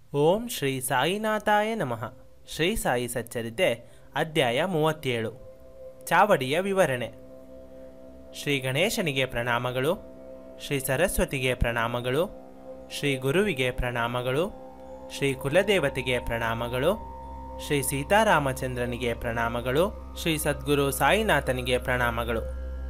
ಓಂ ಶ್ರೀ ಸಾಯಿನಾಥಾಯ ನಮಃ ಶ್ರೀ ಸಾಯಿ ಸಚ್ಚರಿತೆ ಅಧ್ಯಾಯ ಮೂವತ್ತೇಳು ಚಾವಡಿಯ ವಿವರಣೆ ಶ್ರೀ ಗಣೇಶನಿಗೆ ಪ್ರಣಾಮಗಳು ಶ್ರೀ ಸರಸ್ವತಿಗೆ ಪ್ರಣಾಮಗಳು ಶ್ರೀ ಗುರುವಿಗೆ ಪ್ರಣಾಮಗಳು ಶ್ರೀ ಕುಲದೇವತೆಗೆ ಪ್ರಣಾಮಗಳು ಶ್ರೀ ಸೀತಾರಾಮಚಂದ್ರನಿಗೆ ಪ್ರಣಾಮಗಳು ಶ್ರೀ ಸದ್ಗುರು ಸಾಯಿನಾಥನಿಗೆ ಪ್ರಣಾಮಗಳು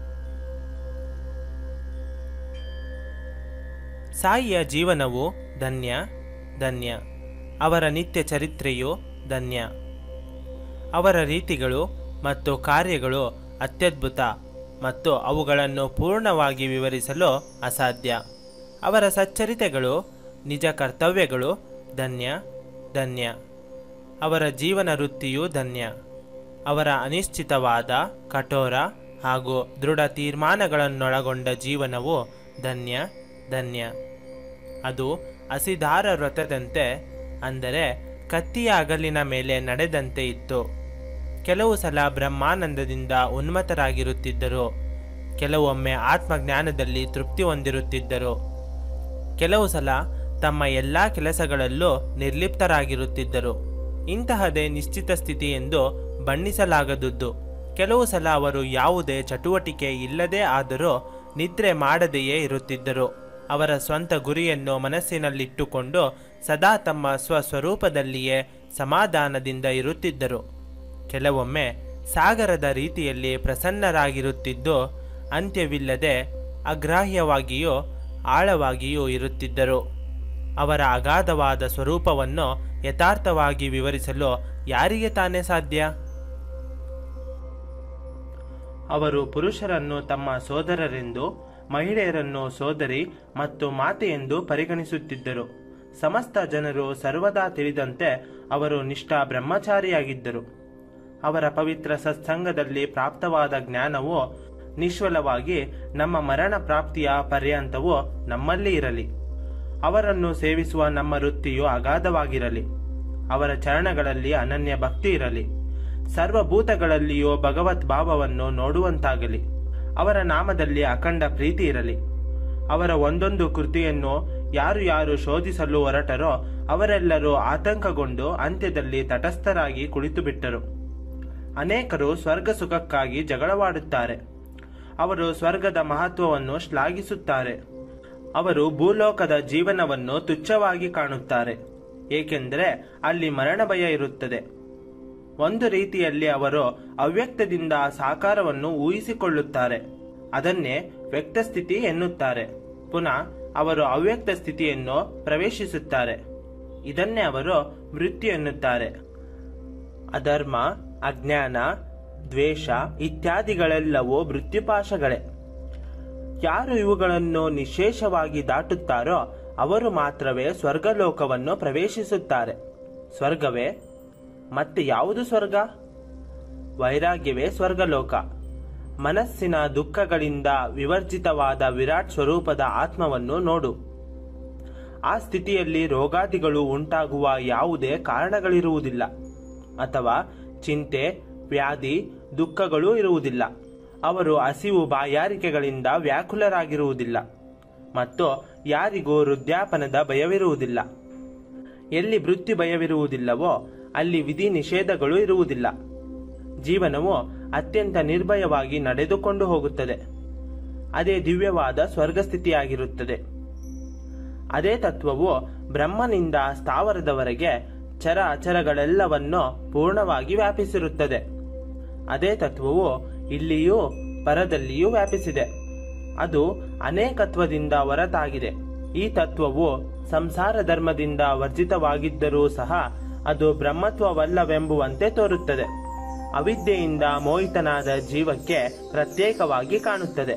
ಸಾಯಿಯ ಜೀವನವು ಧನ್ಯ ಧನ್ಯ ಅವರ ನಿತ್ಯ ಚರಿತ್ರೆಯು ಧನ್ಯ ಅವರ ರೀತಿಗಳು ಮತ್ತು ಕಾರ್ಯಗಳು ಅತ್ಯದ್ಭುತ ಮತ್ತು ಅವುಗಳನ್ನು ಪೂರ್ಣವಾಗಿ ವಿವರಿಸಲು ಅಸಾಧ್ಯ ಅವರ ಸಚ್ಚರಿತೆಗಳು ನಿಜ ಕರ್ತವ್ಯಗಳು ಧನ್ಯ ಧನ್ಯ ಅವರ ಜೀವನ ವೃತ್ತಿಯೂ ಧನ್ಯ ಅವರ ಅನಿಶ್ಚಿತವಾದ ಕಠೋರ ಹಾಗೂ ದೃಢ ತೀರ್ಮಾನಗಳನ್ನೊಳಗೊಂಡ ಜೀವನವು ಧನ್ಯ ಧನ್ಯ ಅದು ಹಸಿದಾರ ವ್ರತದಂತೆ ಅಂದರೆ ಕತ್ತಿಯ ಅಗಲಿನ ಮೇಲೆ ನಡೆದಂತೆ ಇತ್ತು ಕೆಲವು ಸಲ ಬ್ರಹ್ಮಾನಂದದಿಂದ ಉನ್ಮತರಾಗಿರುತ್ತಿದ್ದರು ಕೆಲವೊಮ್ಮೆ ಆತ್ಮಜ್ಞಾನದಲ್ಲಿ ತೃಪ್ತಿ ಹೊಂದಿರುತ್ತಿದ್ದರು ಕೆಲವು ಸಲ ತಮ್ಮ ಎಲ್ಲ ಕೆಲಸಗಳಲ್ಲೂ ನಿರ್ಲಿಪ್ತರಾಗಿರುತ್ತಿದ್ದರು ಇಂತಹದೇ ನಿಶ್ಚಿತ ಸ್ಥಿತಿ ಎಂದು ಬಣ್ಣಿಸಲಾಗದುದು ಕೆಲವು ಸಲ ಅವರು ಯಾವುದೇ ಚಟುವಟಿಕೆ ಇಲ್ಲದೇ ಆದರೂ ನಿದ್ರೆ ಮಾಡದೆಯೇ ಇರುತ್ತಿದ್ದರು ಅವರ ಸ್ವಂತ ಗುರಿಯನ್ನು ಮನಸ್ಸಿನಲ್ಲಿಟ್ಟುಕೊಂಡು ಸದಾ ತಮ್ಮ ಸ್ವಸ್ವರೂಪದಲ್ಲಿಯೇ ಸಮಾಧಾನದಿಂದ ಇರುತ್ತಿದ್ದರು ಕೆಲವೊಮ್ಮೆ ಸಾಗರದ ರೀತಿಯಲ್ಲಿ ಪ್ರಸನ್ನರಾಗಿರುತ್ತಿದ್ದು ಅಂತ್ಯವಿಲ್ಲದೆ ಅಗ್ರಾಹ್ಯವಾಗಿಯೂ ಆಳವಾಗಿಯೂ ಇರುತ್ತಿದ್ದರು ಅವರ ಅಗಾಧವಾದ ಸ್ವರೂಪವನ್ನು ಯಥಾರ್ಥವಾಗಿ ವಿವರಿಸಲು ಯಾರಿಗೆ ತಾನೇ ಸಾಧ್ಯ ಅವರು ಪುರುಷರನ್ನು ತಮ್ಮ ಸೋದರರೆಂದು ಮಹಿಳೆಯರನ್ನು ಸೋದರಿ ಮತ್ತು ಮಾತೆಯೆಂದು ಪರಿಗಣಿಸುತ್ತಿದ್ದರು ಸಮಸ್ತ ಜನರು ಸರ್ವದಾ ತಿಳಿದಂತೆ ಅವರು ನಿಷ್ಠಾ ಬ್ರಹ್ಮಚಾರಿಯಾಗಿದ್ದರು ಅವರ ಪವಿತ್ರ ಸತ್ಸಂಗದಲ್ಲಿ ಪ್ರಾಪ್ತವಾದ ಜ್ಞಾನವು ನಿಶ್ವಲವಾಗಿ ನಮ್ಮ ಮರಣ ಪ್ರಾಪ್ತಿಯ ಪರ್ಯಂತವೂ ನಮ್ಮಲ್ಲಿ ಇರಲಿ ಅವರನ್ನು ಸೇವಿಸುವ ನಮ್ಮ ವೃತ್ತಿಯು ಅಗಾಧವಾಗಿರಲಿ ಅವರ ಚರಣಗಳಲ್ಲಿ ಅನನ್ಯ ಭಕ್ತಿ ಇರಲಿ ಸರ್ವಭೂತಗಳಲ್ಲಿಯೂ ಭಗವತ್ ಭಾವವನ್ನು ನೋಡುವಂತಾಗಲಿ ಅವರ ನಾಮದಲ್ಲಿ ಅಖಂಡ ಪ್ರೀತಿ ಇರಲಿ ಅವರ ಒಂದೊಂದು ಕೃತಿಯನ್ನು ಯಾರು ಯಾರು ಶೋಧಿಸಲು ಹೊರಟರೋ ಅವರೆಲ್ಲರೂ ಆತಂಕಗೊಂಡು ಅಂತ್ಯದಲ್ಲಿ ತಟಸ್ಥರಾಗಿ ಕುಳಿತುಬಿಟ್ಟರು ಅನೇಕರು ಸ್ವರ್ಗ ಸುಖಕ್ಕಾಗಿ ಜಗಳವಾಡುತ್ತಾರೆ ಅವರು ಸ್ವರ್ಗದ ಮಹತ್ವವನ್ನು ಶ್ಲಾಘಿಸುತ್ತಾರೆ ಅವರು ಭೂಲೋಕದ ಜೀವನವನ್ನು ತುಚ್ಛವಾಗಿ ಕಾಣುತ್ತಾರೆ ಏಕೆಂದರೆ ಅಲ್ಲಿ ಮರಣ ಭಯ ಇರುತ್ತದೆ ಒಂದು ರೀತಿಯಲ್ಲಿ ಅವರು ಅವ್ಯಕ್ತದಿಂದ ಸಾಕಾರವನ್ನು ಊಹಿಸಿಕೊಳ್ಳುತ್ತಾರೆ ಅದನ್ನೇ ವ್ಯಕ್ತಸ್ಥಿತಿ ಎನ್ನುತ್ತಾರೆ ಪುನಃ ಅವರು ಅವ್ಯಕ್ತ ಸ್ಥಿತಿಯನ್ನು ಪ್ರವೇಶಿಸುತ್ತಾರೆ ಇದನ್ನೇ ಅವರು ಮೃತ್ಯು ಎನ್ನುತ್ತಾರೆ ಅಧರ್ಮ ಅಜ್ಞಾನ ದ್ವೇಷ ಇತ್ಯಾದಿಗಳೆಲ್ಲವೂ ಮೃತ್ಯುಪಾಶಗಳೇ ಯಾರು ಇವುಗಳನ್ನು ನಿಶೇಷವಾಗಿ ದಾಟುತ್ತಾರೋ ಅವರು ಮಾತ್ರವೇ ಸ್ವರ್ಗಲೋಕವನ್ನು ಪ್ರವೇಶಿಸುತ್ತಾರೆ ಸ್ವರ್ಗವೇ ಮತ್ತೆ ಯಾವುದು ಸ್ವರ್ಗ ವೈರಾಗ್ಯವೇ ಸ್ವರ್ಗಲೋಕ ಮನಸ್ಸಿನ ದುಃಖಗಳಿಂದ ವಿವರ್ಜಿತವಾದ ವಿರಾಟ್ ಸ್ವರೂಪದ ಆತ್ಮವನ್ನು ನೋಡು ಆ ಸ್ಥಿತಿಯಲ್ಲಿ ರೋಗಾದಿಗಳು ಉಂಟಾಗುವ ಯಾವುದೇ ಕಾರಣಗಳಿರುವುದಿಲ್ಲ ಅಥವಾ ಚಿಂತೆ ವ್ಯಾಧಿ ದುಃಖಗಳೂ ಇರುವುದಿಲ್ಲ ಅವರು ಹಸಿವು ಬಾಯಾರಿಕೆಗಳಿಂದ ವ್ಯಾಕುಲರಾಗಿರುವುದಿಲ್ಲ ಮತ್ತು ಯಾರಿಗೂ ವೃದ್ಧಾಪನದ ಭಯವಿರುವುದಿಲ್ಲ ಎಲ್ಲಿ ವೃತ್ತಿ ಭಯವಿರುವುದಿಲ್ಲವೋ ಅಲ್ಲಿ ವಿಧಿ ನಿಷೇಧಗಳು ಇರುವುದಿಲ್ಲ ಜೀವನವು ಅತ್ಯಂತ ನಿರ್ಭಯವಾಗಿ ನಡೆದುಕೊಂಡು ಹೋಗುತ್ತದೆ ಅದೇ ದಿವ್ಯವಾದ ಸ್ವರ್ಗಸ್ಥಿತಿಯಾಗಿರುತ್ತದೆ ಅದೇ ತತ್ವವು ಬ್ರಹ್ಮನಿಂದ ಸ್ಥಾವರದವರೆಗೆ ಚರ ಅಚರಗಳೆಲ್ಲವನ್ನು ಪೂರ್ಣವಾಗಿ ವ್ಯಾಪಿಸಿರುತ್ತದೆ ಅದೇ ತತ್ವವು ಇಲ್ಲಿಯೂ ಪರದಲ್ಲಿಯೂ ವ್ಯಾಪಿಸಿದೆ ಅದು ಅನೇಕತ್ವದಿಂದ ಹೊರತಾಗಿದೆ ಈ ತತ್ವವು ಸಂಸಾರ ಧರ್ಮದಿಂದ ವರ್ಜಿತವಾಗಿದ್ದರೂ ಸಹ ಅದು ಬ್ರಹ್ಮತ್ವವಲ್ಲವೆಂಬುವಂತೆ ತೋರುತ್ತದೆ ಅವಿದ್ಯೆಯಿಂದ ಮೋಹಿತನಾದ ಜೀವಕ್ಕೆ ಪ್ರತ್ಯೇಕವಾಗಿ ಕಾಣುತ್ತದೆ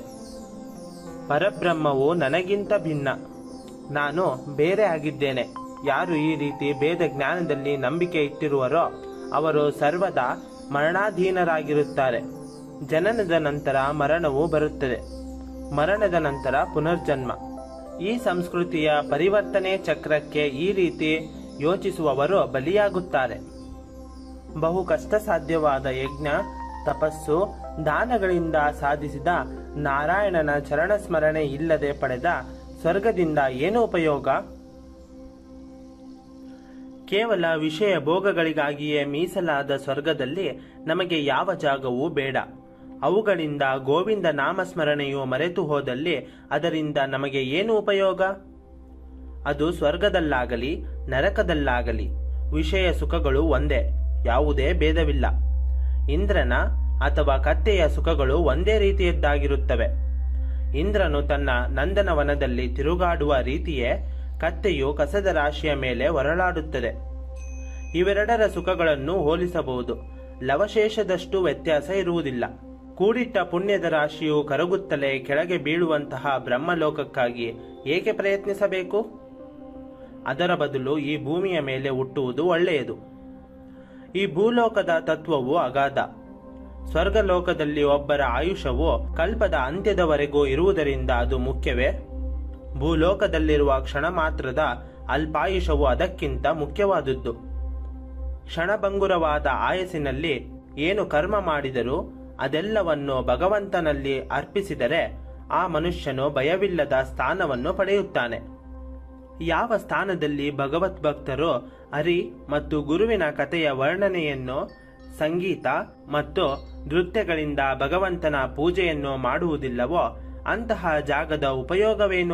ಪರಬ್ರಹ್ಮವು ನನಗಿಂತ ಭಿನ್ನ ನಾನು ಬೇರೆ ಆಗಿದ್ದೇನೆ ಯಾರು ಈ ರೀತಿ ಭೇದ ಜ್ಞಾನದಲ್ಲಿ ನಂಬಿಕೆ ಇಟ್ಟಿರುವರೋ ಅವರು ಸರ್ವದಾ ಮರಣಾಧೀನರಾಗಿರುತ್ತಾರೆ ಜನನದ ನಂತರ ಮರಣವು ಬರುತ್ತದೆ ಮರಣದ ನಂತರ ಪುನರ್ಜನ್ಮ ಈ ಸಂಸ್ಕೃತಿಯ ಪರಿವರ್ತನೆ ಚಕ್ರಕ್ಕೆ ಈ ರೀತಿ ಯೋಚಿಸುವವರು ಬಲಿಯಾಗುತ್ತಾರೆ ಬಹು ಕಷ್ಟ ಸಾಧ್ಯವಾದ ಯಜ್ಞ ತಪಸ್ಸು ದಾನಗಳಿಂದ ಸಾಧಿಸಿದ ನಾರಾಯಣನ ಚರಣ ಸ್ಮರಣೆ ಇಲ್ಲದೆ ಪಡೆದ ಸ್ವರ್ಗದಿಂದ ಏನು ಉಪಯೋಗ ಕೇವಲ ವಿಷಯ ಭೋಗಗಳಿಗಾಗಿಯೇ ಮೀಸಲಾದ ಸ್ವರ್ಗದಲ್ಲಿ ನಮಗೆ ಯಾವ ಜಾಗವೂ ಬೇಡ ಅವುಗಳಿಂದ ಗೋವಿಂದ ನಾಮಸ್ಮರಣೆಯು ಮರೆತು ಹೋದಲ್ಲಿ ಅದರಿಂದ ನಮಗೆ ಏನು ಉಪಯೋಗ ಅದು ಸ್ವರ್ಗದಲ್ಲಾಗಲಿ ನರಕದಲ್ಲಾಗಲಿ ವಿಷಯ ಸುಖಗಳು ಒಂದೇ ಯಾವುದೇ ಭೇದವಿಲ್ಲ ಇಂದ್ರನ ಅಥವಾ ಕತ್ತೆಯ ಸುಖಗಳು ಒಂದೇ ರೀತಿಯದ್ದಾಗಿರುತ್ತವೆ ಇಂದ್ರನು ತನ್ನ ನಂದನವನದಲ್ಲಿ ತಿರುಗಾಡುವ ರೀತಿಯೇ ಕತ್ತೆಯು ಕಸದ ರಾಶಿಯ ಮೇಲೆ ಹೊರಳಾಡುತ್ತದೆ ಇವೆರಡರ ಸುಖಗಳನ್ನು ಹೋಲಿಸಬಹುದು ಲವಶೇಷದಷ್ಟು ವ್ಯತ್ಯಾಸ ಇರುವುದಿಲ್ಲ ಕೂಡಿಟ್ಟ ಪುಣ್ಯದ ರಾಶಿಯು ಕರಗುತ್ತಲೇ ಕೆಳಗೆ ಬೀಳುವಂತಹ ಬ್ರಹ್ಮಲೋಕಕ್ಕಾಗಿ ಏಕೆ ಪ್ರಯತ್ನಿಸಬೇಕು ಅದರ ಬದಲು ಈ ಭೂಮಿಯ ಮೇಲೆ ಹುಟ್ಟುವುದು ಒಳ್ಳೆಯದು ಈ ಭೂಲೋಕದ ತತ್ವವು ಅಗಾಧ ಸ್ವರ್ಗಲೋಕದಲ್ಲಿ ಒಬ್ಬರ ಆಯುಷವು ಕಲ್ಪದ ಅಂತ್ಯದವರೆಗೂ ಇರುವುದರಿಂದ ಅದು ಮುಖ್ಯವೇ ಭೂಲೋಕದಲ್ಲಿರುವ ಕ್ಷಣ ಮಾತ್ರದ ಅಲ್ಪಾಯುಷವು ಅದಕ್ಕಿಂತ ಮುಖ್ಯವಾದುದ್ದು ಕ್ಷಣಭಂಗುರವಾದ ಆಯಸ್ಸಿನಲ್ಲಿ ಏನು ಕರ್ಮ ಮಾಡಿದರೂ ಅದೆಲ್ಲವನ್ನು ಭಗವಂತನಲ್ಲಿ ಅರ್ಪಿಸಿದರೆ ಆ ಮನುಷ್ಯನು ಭಯವಿಲ್ಲದ ಸ್ಥಾನವನ್ನು ಪಡೆಯುತ್ತಾನೆ ಯಾವ ಸ್ಥಾನದಲ್ಲಿ ಭಗವದ್ಭಕ್ತರು ಹರಿ ಮತ್ತು ಗುರುವಿನ ಕಥೆಯ ವರ್ಣನೆಯನ್ನು ಸಂಗೀತ ಮತ್ತು ನೃತ್ಯಗಳಿಂದ ಭಗವಂತನ ಪೂಜೆಯನ್ನು ಮಾಡುವುದಿಲ್ಲವೋ ಅಂತಹ ಜಾಗದ ಉಪಯೋಗವೇನು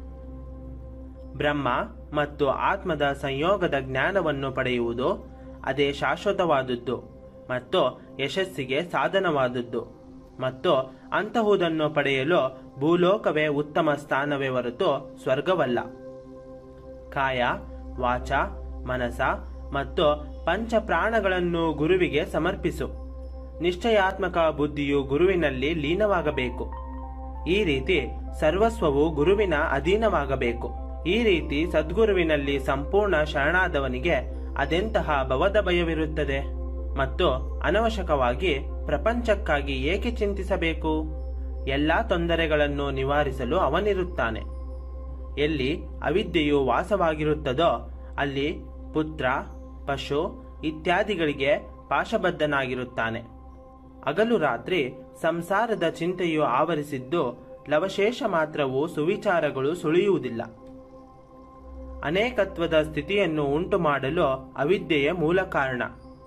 ಬ್ರಹ್ಮ ಮತ್ತು ಆತ್ಮದ ಸಂಯೋಗದ ಜ್ಞಾನವನ್ನು ಪಡೆಯುವುದು ಅದೇ ಶಾಶ್ವತವಾದದ್ದು ಮತ್ತು ಯಶಸ್ಸಿಗೆ ಸಾಧನವಾದದ್ದು ಮತ್ತು ಅಂತಹುದನ್ನು ಪಡೆಯಲು ಭೂಲೋಕವೇ ಉತ್ತಮ ಸ್ಥಾನವೇ ಹೊರತು ಸ್ವರ್ಗವಲ್ಲ ಕಾಯ ವಾಚ ಮನಸ ಮತ್ತು ಪಂಚ ಪ್ರಾಣಗಳನ್ನು ಗುರುವಿಗೆ ಸಮರ್ಪಿಸು ನಿಶ್ಚಯಾತ್ಮಕ ಬುದ್ಧಿಯು ಗುರುವಿನಲ್ಲಿ ಲೀನವಾಗಬೇಕು ಈ ರೀತಿ ಸರ್ವಸ್ವವು ಗುರುವಿನ ಅಧೀನವಾಗಬೇಕು ಈ ರೀತಿ ಸದ್ಗುರುವಿನಲ್ಲಿ ಸಂಪೂರ್ಣ ಶರಣಾದವನಿಗೆ ಅದೆಂತಹ ಭವದ ಭಯವಿರುತ್ತದೆ ಮತ್ತು ಅನವಶ್ಯಕವಾಗಿ ಪ್ರಪಂಚಕ್ಕಾಗಿ ಏಕೆ ಚಿಂತಿಸಬೇಕು ಎಲ್ಲಾ ತೊಂದರೆಗಳನ್ನು ನಿವಾರಿಸಲು ಅವನಿರುತ್ತಾನೆ ಎಲ್ಲಿ ಅವಿದ್ಯೆಯು ವಾಸವಾಗಿರುತ್ತದೋ ಅಲ್ಲಿ ಪುತ್ರ ಪಶು ಇತ್ಯಾದಿಗಳಿಗೆ ಪಾಶಬದ್ಧನಾಗಿರುತ್ತಾನೆ ಹಗಲು ರಾತ್ರಿ ಸಂಸಾರದ ಚಿಂತೆಯು ಆವರಿಸಿದ್ದು ಲವಶೇಷ ಮಾತ್ರವು ಸುವಿಚಾರಗಳು ಸುಳಿಯುವುದಿಲ್ಲ ಅನೇಕತ್ವದ ಸ್ಥಿತಿಯನ್ನು ಉಂಟು ಮಾಡಲು ಅವಿದ್ಯೆಯ ಮೂಲ ಕಾರಣ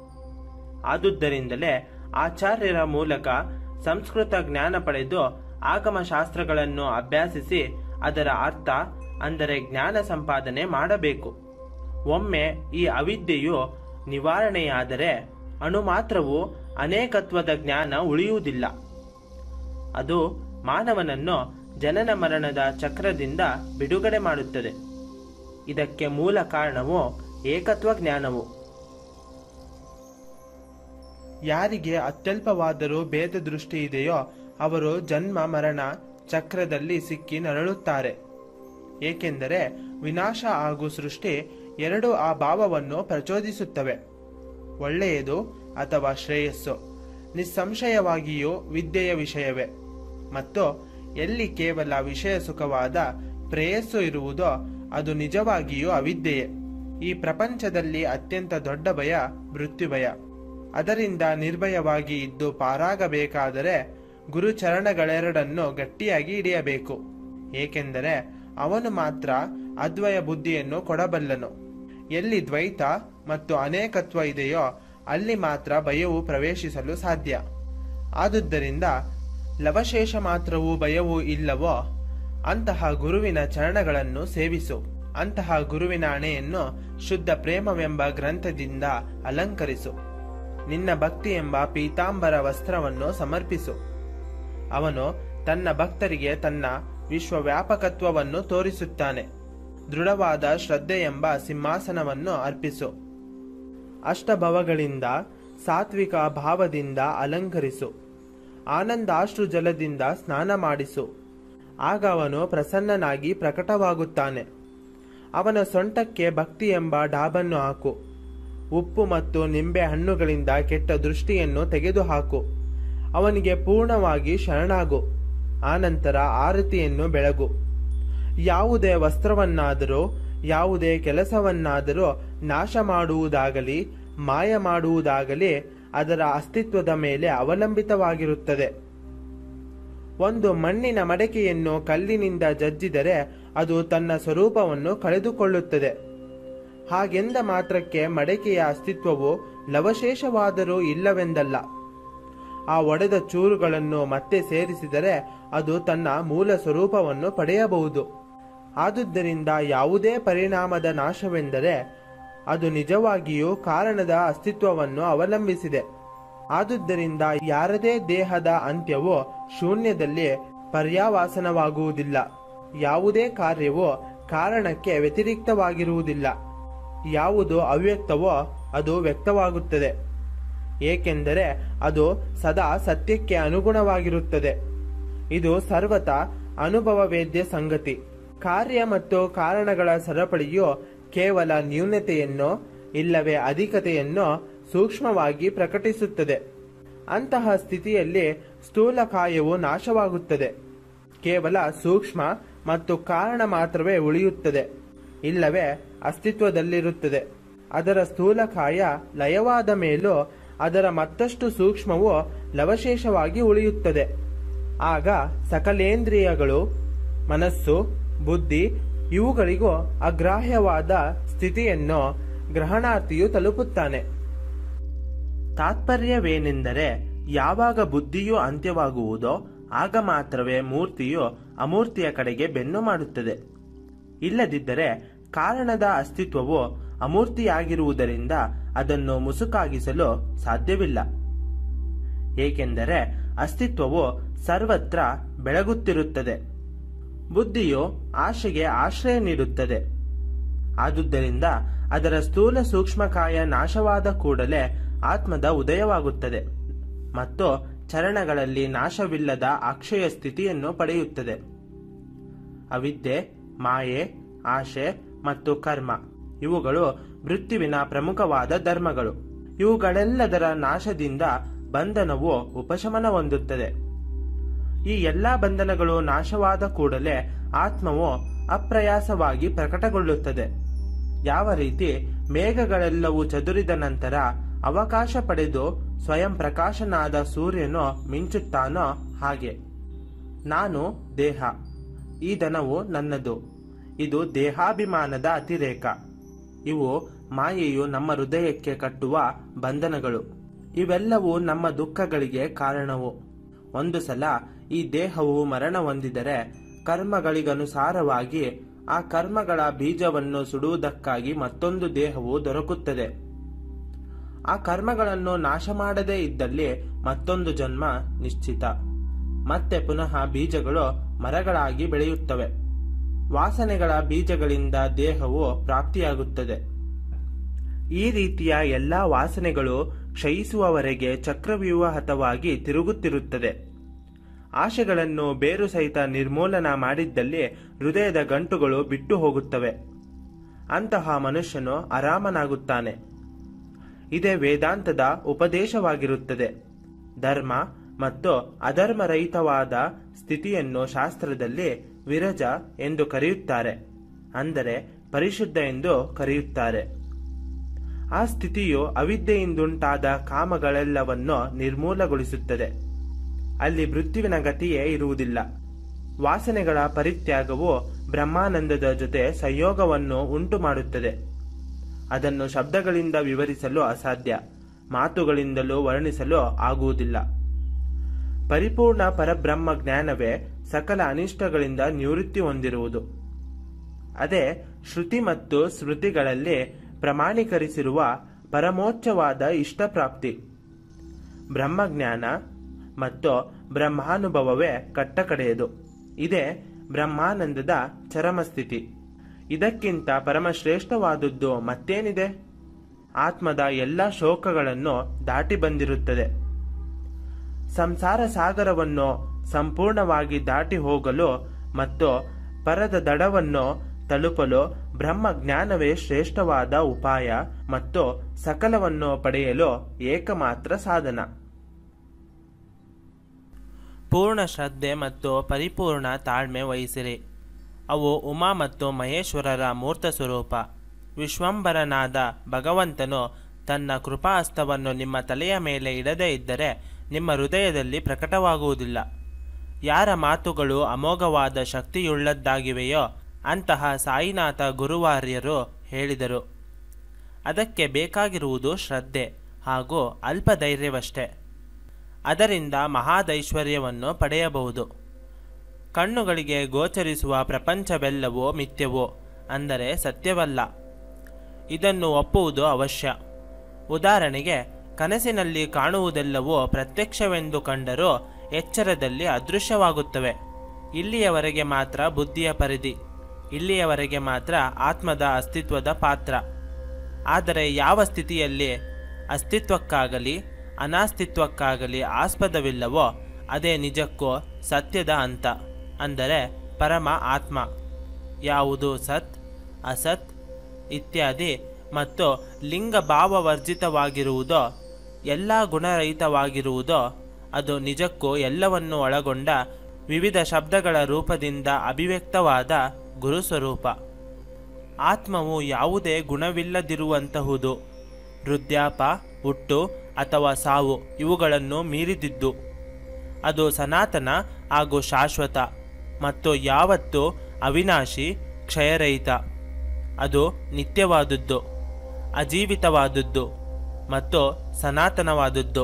ಆದುದರಿಂದಲೇ ಆಚಾರ್ಯರ ಮೂಲಕ ಸಂಸ್ಕೃತ ಜ್ಞಾನ ಪಡೆದು ಆಗಮ ಶಾಸ್ತ್ರಗಳನ್ನು ಅಭ್ಯಾಸಿಸಿ ಅದರ ಅರ್ಥ ಅಂದರೆ ಜ್ಞಾನ ಸಂಪಾದನೆ ಮಾಡಬೇಕು ಒಮ್ಮೆ ಈ ಅವಿದ್ಯೆಯು ನಿವಾರಣೆಯಾದರೆ ಅಣು ಮಾತ್ರವು ಅನೇಕತ್ವದ ಜ್ಞಾನ ಉಳಿಯುವುದಿಲ್ಲ ಅದು ಮಾನವನನ್ನು ಜನನ ಮರಣದ ಚಕ್ರದಿಂದ ಬಿಡುಗಡೆ ಮಾಡುತ್ತದೆ ಇದಕ್ಕೆ ಮೂಲ ಕಾರಣವು ಏಕತ್ವ ಜ್ಞಾನವು ಯಾರಿಗೆ ಅತ್ಯಲ್ಪವಾದರೂ ಭೇದ ದೃಷ್ಟಿ ಇದೆಯೋ ಅವರು ಜನ್ಮ ಮರಣ ಚಕ್ರದಲ್ಲಿ ಸಿಕ್ಕಿ ನರಳುತ್ತಾರೆ ಏಕೆಂದರೆ ವಿನಾಶ ಹಾಗೂ ಸೃಷ್ಟಿ ಎರಡೂ ಆ ಭಾವವನ್ನು ಪ್ರಚೋದಿಸುತ್ತವೆ ಒಳ್ಳೆಯದು ಅಥವಾ ಶ್ರೇಯಸ್ಸು ನಿಸ್ಸಂಶಯವಾಗಿಯೂ ವಿದ್ಯೆಯ ವಿಷಯವೇ ಮತ್ತು ಎಲ್ಲಿ ಕೇವಲ ವಿಷಯ ಸುಖವಾದ ಪ್ರೇಯಸ್ಸು ಇರುವುದೋ ಅದು ನಿಜವಾಗಿಯೂ ಅವಿದ್ಯೆಯೇ ಈ ಪ್ರಪಂಚದಲ್ಲಿ ಅತ್ಯಂತ ದೊಡ್ಡ ಭಯ ಮೃತ್ಯುಭಯ ಅದರಿಂದ ನಿರ್ಭಯವಾಗಿ ಇದ್ದು ಪಾರಾಗಬೇಕಾದರೆ ಗುರುಚರಣಗಳೆರಡನ್ನು ಗಟ್ಟಿಯಾಗಿ ಹಿಡಿಯಬೇಕು ಏಕೆಂದರೆ ಅವನು ಮಾತ್ರ ಅದ್ವಯ ಬುದ್ಧಿಯನ್ನು ಕೊಡಬಲ್ಲನು ಎಲ್ಲಿ ದ್ವೈತ ಮತ್ತು ಅನೇಕತ್ವ ಇದೆಯೋ ಅಲ್ಲಿ ಮಾತ್ರ ಭಯವು ಪ್ರವೇಶಿಸಲು ಸಾಧ್ಯ ಆದುದರಿಂದ ಲವಶೇಷ ಮಾತ್ರವೂ ಭಯವೂ ಇಲ್ಲವೋ ಅಂತಹ ಗುರುವಿನ ಚರಣಗಳನ್ನು ಸೇವಿಸು ಅಂತಹ ಗುರುವಿನ ಅಣೆಯನ್ನು ಶುದ್ಧ ಪ್ರೇಮವೆಂಬ ಗ್ರಂಥದಿಂದ ಅಲಂಕರಿಸು ನಿನ್ನ ಭಕ್ತಿ ಎಂಬ ಪೀತಾಂಬರ ವಸ್ತ್ರವನ್ನು ಸಮರ್ಪಿಸು ಅವನು ತನ್ನ ಭಕ್ತರಿಗೆ ತನ್ನ ವಿಶ್ವವ್ಯಾಪಕತ್ವವನ್ನು ತೋರಿಸುತ್ತಾನೆ ದೃಢವಾದ ಶ್ರದ್ಧೆ ಎಂಬ ಸಿಂಹಾಸನವನ್ನು ಅರ್ಪಿಸು ಅಷ್ಟಭವಗಳಿಂದ ಸಾತ್ವಿಕ ಭಾವದಿಂದ ಅಲಂಕರಿಸು ಆನಂದಾಶ್ರು ಜಲದಿಂದ ಸ್ನಾನ ಮಾಡಿಸು ಆಗ ಅವನು ಪ್ರಸನ್ನನಾಗಿ ಪ್ರಕಟವಾಗುತ್ತಾನೆ ಅವನ ಸೊಂಟಕ್ಕೆ ಭಕ್ತಿ ಎಂಬ ಡಾಬನ್ನು ಹಾಕು ಉಪ್ಪು ಮತ್ತು ನಿಂಬೆ ಹಣ್ಣುಗಳಿಂದ ಕೆಟ್ಟ ದೃಷ್ಟಿಯನ್ನು ತೆಗೆದುಹಾಕು ಅವನಿಗೆ ಪೂರ್ಣವಾಗಿ ಶರಣಾಗು ಆನಂತರ ಆರತಿಯನ್ನು ಬೆಳಗು ಯಾವುದೇ ವಸ್ತ್ರವನ್ನಾದರೂ ಯಾವುದೇ ಕೆಲಸವನ್ನಾದರೂ ನಾಶ ಮಾಡುವುದಾಗಲಿ ಮಾಯ ಮಾಡುವುದಾಗಲಿ ಅದರ ಅಸ್ತಿತ್ವದ ಮೇಲೆ ಅವಲಂಬಿತವಾಗಿರುತ್ತದೆ ಒಂದು ಮಣ್ಣಿನ ಮಡಕೆಯನ್ನು ಕಲ್ಲಿನಿಂದ ಜಜ್ಜಿದರೆ ಅದು ತನ್ನ ಸ್ವರೂಪವನ್ನು ಕಳೆದುಕೊಳ್ಳುತ್ತದೆ ಹಾಗೆಂದ ಮಾತ್ರಕ್ಕೆ ಮಡಕೆಯ ಅಸ್ತಿತ್ವವು ಲವಶೇಷವಾದರೂ ಇಲ್ಲವೆಂದಲ್ಲ ಆ ಒಡೆದ ಚೂರುಗಳನ್ನು ಮತ್ತೆ ಸೇರಿಸಿದರೆ ಅದು ತನ್ನ ಮೂಲ ಸ್ವರೂಪವನ್ನು ಪಡೆಯಬಹುದು ಆದುದರಿಂದ ಯಾವುದೇ ಪರಿಣಾಮದ ನಾಶವೆಂದರೆ ಅದು ನಿಜವಾಗಿಯೂ ಕಾರಣದ ಅಸ್ತಿತ್ವವನ್ನು ಅವಲಂಬಿಸಿದೆ ಆದುದರಿಂದ ಯಾರದೇ ದೇಹದ ಅಂತ್ಯವು ಶೂನ್ಯದಲ್ಲಿ ಪರ್ಯಾವಾಸನವಾಗುವುದಿಲ್ಲ ಯಾವುದೇ ಕಾರ್ಯವೂ ಕಾರಣಕ್ಕೆ ವ್ಯತಿರಿಕ್ತವಾಗಿರುವುದಿಲ್ಲ ಯಾವುದು ಅವ್ಯಕ್ತವೋ ಅದು ವ್ಯಕ್ತವಾಗುತ್ತದೆ ಏಕೆಂದರೆ ಅದು ಸದಾ ಸತ್ಯಕ್ಕೆ ಅನುಗುಣವಾಗಿರುತ್ತದೆ ಇದು ಸರ್ವತ ಅನುಭವವೇದ್ಯ ಸಂಗತಿ ಕಾರ್ಯ ಮತ್ತು ಕಾರಣಗಳ ಸರಪಳಿಯು ಕೇವಲ ನ್ಯೂನತೆಯನ್ನು ಇಲ್ಲವೇ ಅಧಿಕತೆಯನ್ನು ಸೂಕ್ಷ್ಮವಾಗಿ ಪ್ರಕಟಿಸುತ್ತದೆ ಅಂತಹ ಸ್ಥಿತಿಯಲ್ಲಿ ಸ್ಥೂಲಕಾಯವು ನಾಶವಾಗುತ್ತದೆ ಕೇವಲ ಸೂಕ್ಷ್ಮ ಮತ್ತು ಕಾರಣ ಮಾತ್ರವೇ ಉಳಿಯುತ್ತದೆ ಇಲ್ಲವೇ ಅಸ್ತಿತ್ವದಲ್ಲಿರುತ್ತದೆ ಅದರ ಸ್ಥೂಲಕಾಯ ಲಯವಾದ ಮೇಲೂ ಅದರ ಮತ್ತಷ್ಟು ಸೂಕ್ಷ್ಮವು ಲವಶೇಷವಾಗಿ ಉಳಿಯುತ್ತದೆ ಆಗ ಸಕಲೇಂದ್ರಿಯಗಳು ಮನಸ್ಸು ಬುದ್ಧಿ ಇವುಗಳಿಗೂ ಅಗ್ರಾಹ್ಯವಾದ ಸ್ಥಿತಿಯನ್ನು ಗ್ರಹಣಾರ್ಥಿಯು ತಲುಪುತ್ತಾನೆ ತಾತ್ಪರ್ಯವೇನೆಂದರೆ ಯಾವಾಗ ಬುದ್ಧಿಯು ಅಂತ್ಯವಾಗುವುದೋ ಆಗ ಮಾತ್ರವೇ ಮೂರ್ತಿಯು ಅಮೂರ್ತಿಯ ಕಡೆಗೆ ಬೆನ್ನು ಮಾಡುತ್ತದೆ ಇಲ್ಲದಿದ್ದರೆ ಕಾರಣದ ಅಸ್ತಿತ್ವವು ಅಮೂರ್ತಿಯಾಗಿರುವುದರಿಂದ ಅದನ್ನು ಮುಸುಕಾಗಿಸಲು ಸಾಧ್ಯವಿಲ್ಲ ಏಕೆಂದರೆ ಅಸ್ತಿತ್ವವು ಸರ್ವತ್ರ ಬೆಳಗುತ್ತಿರುತ್ತದೆ ಬುದ್ಧಿಯು ಆಶೆಗೆ ಆಶ್ರಯ ನೀಡುತ್ತದೆ ಆದುದರಿಂದ ಅದರ ಸ್ಥೂಲ ಸೂಕ್ಷ್ಮಕಾಯ ನಾಶವಾದ ಕೂಡಲೇ ಆತ್ಮದ ಉದಯವಾಗುತ್ತದೆ ಮತ್ತು ಚರಣಗಳಲ್ಲಿ ನಾಶವಿಲ್ಲದ ಅಕ್ಷಯ ಸ್ಥಿತಿಯನ್ನು ಪಡೆಯುತ್ತದೆ ಅವಿದ್ಯೆ ಮಾಯೆ ಆಶೆ ಮತ್ತು ಕರ್ಮ ಇವುಗಳು ಮೃತ್ಯುವಿನ ಪ್ರಮುಖವಾದ ಧರ್ಮಗಳು ಇವುಗಳೆಲ್ಲದರ ನಾಶದಿಂದ ಬಂಧನವು ಉಪಶಮನ ಹೊಂದುತ್ತದೆ ಈ ಎಲ್ಲಾ ಬಂಧನಗಳು ನಾಶವಾದ ಕೂಡಲೇ ಆತ್ಮವು ಅಪ್ರಯಾಸವಾಗಿ ಪ್ರಕಟಗೊಳ್ಳುತ್ತದೆ ಯಾವ ರೀತಿ ಮೇಘಗಳೆಲ್ಲವೂ ಚದುರಿದ ನಂತರ ಅವಕಾಶ ಪಡೆದು ಸ್ವಯಂ ಪ್ರಕಾಶನಾದ ಸೂರ್ಯನು ಮಿಂಚುತ್ತಾನೋ ಹಾಗೆ ನಾನು ದೇಹ ಈ ದನವು ನನ್ನದು ಇದು ದೇಹಾಭಿಮಾನದ ಅತಿರೇಕ ಇವು ಮಾಯೆಯು ನಮ್ಮ ಹೃದಯಕ್ಕೆ ಕಟ್ಟುವ ಬಂಧನಗಳು ಇವೆಲ್ಲವೂ ನಮ್ಮ ದುಃಖಗಳಿಗೆ ಕಾರಣವು ಒಂದು ಸಲ ಈ ದೇಹವು ಮರಣ ಹೊಂದಿದರೆ ಕರ್ಮಗಳಿಗನುಸಾರವಾಗಿ ಆ ಕರ್ಮಗಳ ಬೀಜವನ್ನು ಸುಡುವುದಕ್ಕಾಗಿ ಮತ್ತೊಂದು ದೇಹವು ದೊರಕುತ್ತದೆ ಆ ಕರ್ಮಗಳನ್ನು ನಾಶ ಮಾಡದೇ ಇದ್ದಲ್ಲಿ ಮತ್ತೊಂದು ಜನ್ಮ ನಿಶ್ಚಿತ ಮತ್ತೆ ಪುನಃ ಬೀಜಗಳು ಮರಗಳಾಗಿ ಬೆಳೆಯುತ್ತವೆ ವಾಸನೆಗಳ ಬೀಜಗಳಿಂದ ದೇಹವು ಪ್ರಾಪ್ತಿಯಾಗುತ್ತದೆ ಈ ರೀತಿಯ ಎಲ್ಲಾ ವಾಸನೆಗಳು ಕ್ಷಯಿಸುವವರೆಗೆ ಚಕ್ರವ್ಯೂಹತವಾಗಿ ತಿರುಗುತ್ತಿರುತ್ತದೆ ಆಶೆಗಳನ್ನು ಬೇರು ಸಹಿತ ನಿರ್ಮೂಲನ ಮಾಡಿದ್ದಲ್ಲಿ ಹೃದಯದ ಗಂಟುಗಳು ಬಿಟ್ಟು ಹೋಗುತ್ತವೆ ಅಂತಹ ಮನುಷ್ಯನು ಆರಾಮನಾಗುತ್ತಾನೆ ಇದೇ ವೇದಾಂತದ ಉಪದೇಶವಾಗಿರುತ್ತದೆ ಧರ್ಮ ಮತ್ತು ಅಧರ್ಮರಹಿತವಾದ ಸ್ಥಿತಿಯನ್ನು ಶಾಸ್ತ್ರದಲ್ಲಿ ವಿರಜ ಎಂದು ಕರೆಯುತ್ತಾರೆ ಅಂದರೆ ಪರಿಶುದ್ಧ ಎಂದು ಕರೆಯುತ್ತಾರೆ ಆ ಸ್ಥಿತಿಯು ಅವಿದ್ಯೆಯಿಂದುಂಟಾದ ಕಾಮಗಳೆಲ್ಲವನ್ನು ನಿರ್ಮೂಲಗೊಳಿಸುತ್ತದೆ ಅಲ್ಲಿ ಮೃತ್ಯುವಿನ ಗತಿಯೇ ಇರುವುದಿಲ್ಲ ವಾಸನೆಗಳ ಪರಿತ್ಯಾಗವು ಬ್ರಹ್ಮಾನಂದದ ಜೊತೆ ಸಂಯೋಗವನ್ನು ಉಂಟು ಮಾಡುತ್ತದೆ ಅದನ್ನು ಶಬ್ದಗಳಿಂದ ವಿವರಿಸಲು ಅಸಾಧ್ಯ ಮಾತುಗಳಿಂದಲೂ ವರ್ಣಿಸಲು ಆಗುವುದಿಲ್ಲ ಪರಿಪೂರ್ಣ ಪರಬ್ರಹ್ಮ ಜ್ಞಾನವೇ ಸಕಲ ಅನಿಷ್ಟಗಳಿಂದ ನಿವೃತ್ತಿ ಹೊಂದಿರುವುದು ಅದೇ ಶ್ರುತಿ ಮತ್ತು ಸ್ಮೃತಿಗಳಲ್ಲಿ ಪ್ರಮಾಣೀಕರಿಸಿರುವ ಪರಮೋಚ್ಚವಾದ ಇಷ್ಟಪ್ರಾಪ್ತಿ ಬ್ರಹ್ಮಜ್ಞಾನ ಮತ್ತು ಬ್ರಹ್ಮಾನುಭವವೇ ಕಟ್ಟಕಡೆಯದು ಇದೇ ಬ್ರಹ್ಮಾನಂದದ ಚರಮಸ್ಥಿತಿ ಇದಕ್ಕಿಂತ ಪರಮಶ್ರೇಷ್ಠವಾದದ್ದು ಮತ್ತೇನಿದೆ ಆತ್ಮದ ಎಲ್ಲ ಶೋಕಗಳನ್ನು ದಾಟಿ ಬಂದಿರುತ್ತದೆ ಸಂಸಾರ ಸಾಗರವನ್ನು ಸಂಪೂರ್ಣವಾಗಿ ದಾಟಿ ಹೋಗಲು ಮತ್ತು ಪರದ ದಡವನ್ನು ತಲುಪಲು ಬ್ರಹ್ಮ ಜ್ಞಾನವೇ ಶ್ರೇಷ್ಠವಾದ ಉಪಾಯ ಮತ್ತು ಸಕಲವನ್ನು ಪಡೆಯಲು ಏಕಮಾತ್ರ ಸಾಧನ ಪೂರ್ಣ ಶ್ರದ್ಧೆ ಮತ್ತು ಪರಿಪೂರ್ಣ ತಾಳ್ಮೆ ವಹಿಸಿರಿ ಅವು ಉಮಾ ಮತ್ತು ಮಹೇಶ್ವರರ ಮೂರ್ತ ಸ್ವರೂಪ ವಿಶ್ವಂಬರನಾದ ಭಗವಂತನು ತನ್ನ ಕೃಪಾಹಸ್ತವನ್ನು ನಿಮ್ಮ ತಲೆಯ ಮೇಲೆ ಇಡದೇ ಇದ್ದರೆ ನಿಮ್ಮ ಹೃದಯದಲ್ಲಿ ಪ್ರಕಟವಾಗುವುದಿಲ್ಲ ಯಾರ ಮಾತುಗಳು ಅಮೋಘವಾದ ಶಕ್ತಿಯುಳ್ಳದ್ದಾಗಿವೆಯೋ ಅಂತಹ ಸಾಯಿನಾಥ ಗುರುವಾರ್ಯರು ಹೇಳಿದರು ಅದಕ್ಕೆ ಬೇಕಾಗಿರುವುದು ಶ್ರದ್ಧೆ ಹಾಗೂ ಅಲ್ಪಧೈರ್ಯವಷ್ಟೇ ಅದರಿಂದ ಮಹಾದೈಶ್ವರ್ಯವನ್ನು ಪಡೆಯಬಹುದು ಕಣ್ಣುಗಳಿಗೆ ಗೋಚರಿಸುವ ಪ್ರಪಂಚವೆಲ್ಲವೂ ಮಿಥ್ಯವೋ ಅಂದರೆ ಸತ್ಯವಲ್ಲ ಇದನ್ನು ಒಪ್ಪುವುದು ಅವಶ್ಯ ಉದಾಹರಣೆಗೆ ಕನಸಿನಲ್ಲಿ ಕಾಣುವುದೆಲ್ಲವೂ ಪ್ರತ್ಯಕ್ಷವೆಂದು ಕಂಡರೂ ಎಚ್ಚರದಲ್ಲಿ ಅದೃಶ್ಯವಾಗುತ್ತವೆ ಇಲ್ಲಿಯವರೆಗೆ ಮಾತ್ರ ಬುದ್ಧಿಯ ಪರಿಧಿ ಇಲ್ಲಿಯವರೆಗೆ ಮಾತ್ರ ಆತ್ಮದ ಅಸ್ತಿತ್ವದ ಪಾತ್ರ ಆದರೆ ಯಾವ ಸ್ಥಿತಿಯಲ್ಲಿ ಅಸ್ತಿತ್ವಕ್ಕಾಗಲಿ ಅನಾಸ್ತಿತ್ವಕ್ಕಾಗಲಿ ಆಸ್ಪದವಿಲ್ಲವೋ ಅದೇ ನಿಜಕ್ಕೂ ಸತ್ಯದ ಅಂತ ಅಂದರೆ ಪರಮ ಆತ್ಮ ಯಾವುದು ಸತ್ ಅಸತ್ ಇತ್ಯಾದಿ ಮತ್ತು ಲಿಂಗ ಭಾವವರ್ಜಿತವಾಗಿರುವುದೋ ಎಲ್ಲ ಗುಣರಹಿತವಾಗಿರುವುದೋ ಅದು ನಿಜಕ್ಕೂ ಎಲ್ಲವನ್ನು ಒಳಗೊಂಡ ವಿವಿಧ ಶಬ್ದಗಳ ರೂಪದಿಂದ ಅಭಿವ್ಯಕ್ತವಾದ ಗುರುಸ್ವರೂಪ ಆತ್ಮವು ಯಾವುದೇ ಗುಣವಿಲ್ಲದಿರುವಂತಹುದು ವೃದ್ಧಾಪ ಹುಟ್ಟು ಅಥವಾ ಸಾವು ಇವುಗಳನ್ನು ಮೀರಿದಿದ್ದು ಅದು ಸನಾತನ ಹಾಗೂ ಶಾಶ್ವತ ಮತ್ತು ಯಾವತ್ತೂ ಅವಿನಾಶಿ ಕ್ಷಯರಹಿತ ಅದು ನಿತ್ಯವಾದದ್ದು ಅಜೀವಿತವಾದದ್ದು ಮತ್ತು ಸನಾತನವಾದದ್ದು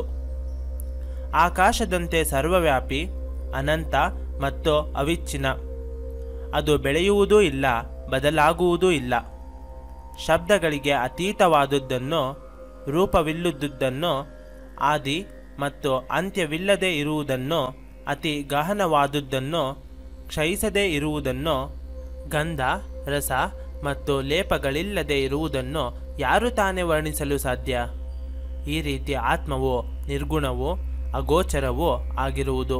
ಆಕಾಶದಂತೆ ಸರ್ವವ್ಯಾಪಿ ಅನಂತ ಮತ್ತು ಅವಿಚ್ಛಿನ್ನ ಅದು ಬೆಳೆಯುವುದೂ ಇಲ್ಲ ಬದಲಾಗುವುದೂ ಇಲ್ಲ ಶಬ್ದಗಳಿಗೆ ಅತೀತವಾದುದನ್ನು ರೂಪವಿಲ್ಲುದುದನ್ನು ಆದಿ ಮತ್ತು ಅಂತ್ಯವಿಲ್ಲದೆ ಇರುವುದನ್ನು ಅತಿ ಗಹನವಾದುದನ್ನು ಕ್ಷಯಿಸದೇ ಇರುವುದನ್ನು ಗಂಧ ರಸ ಮತ್ತು ಲೇಪಗಳಿಲ್ಲದೆ ಇರುವುದನ್ನು ಯಾರು ತಾನೇ ವರ್ಣಿಸಲು ಸಾಧ್ಯ ಈ ರೀತಿ ಆತ್ಮವು ನಿರ್ಗುಣವೂ ಅಗೋಚರವೂ ಆಗಿರುವುದು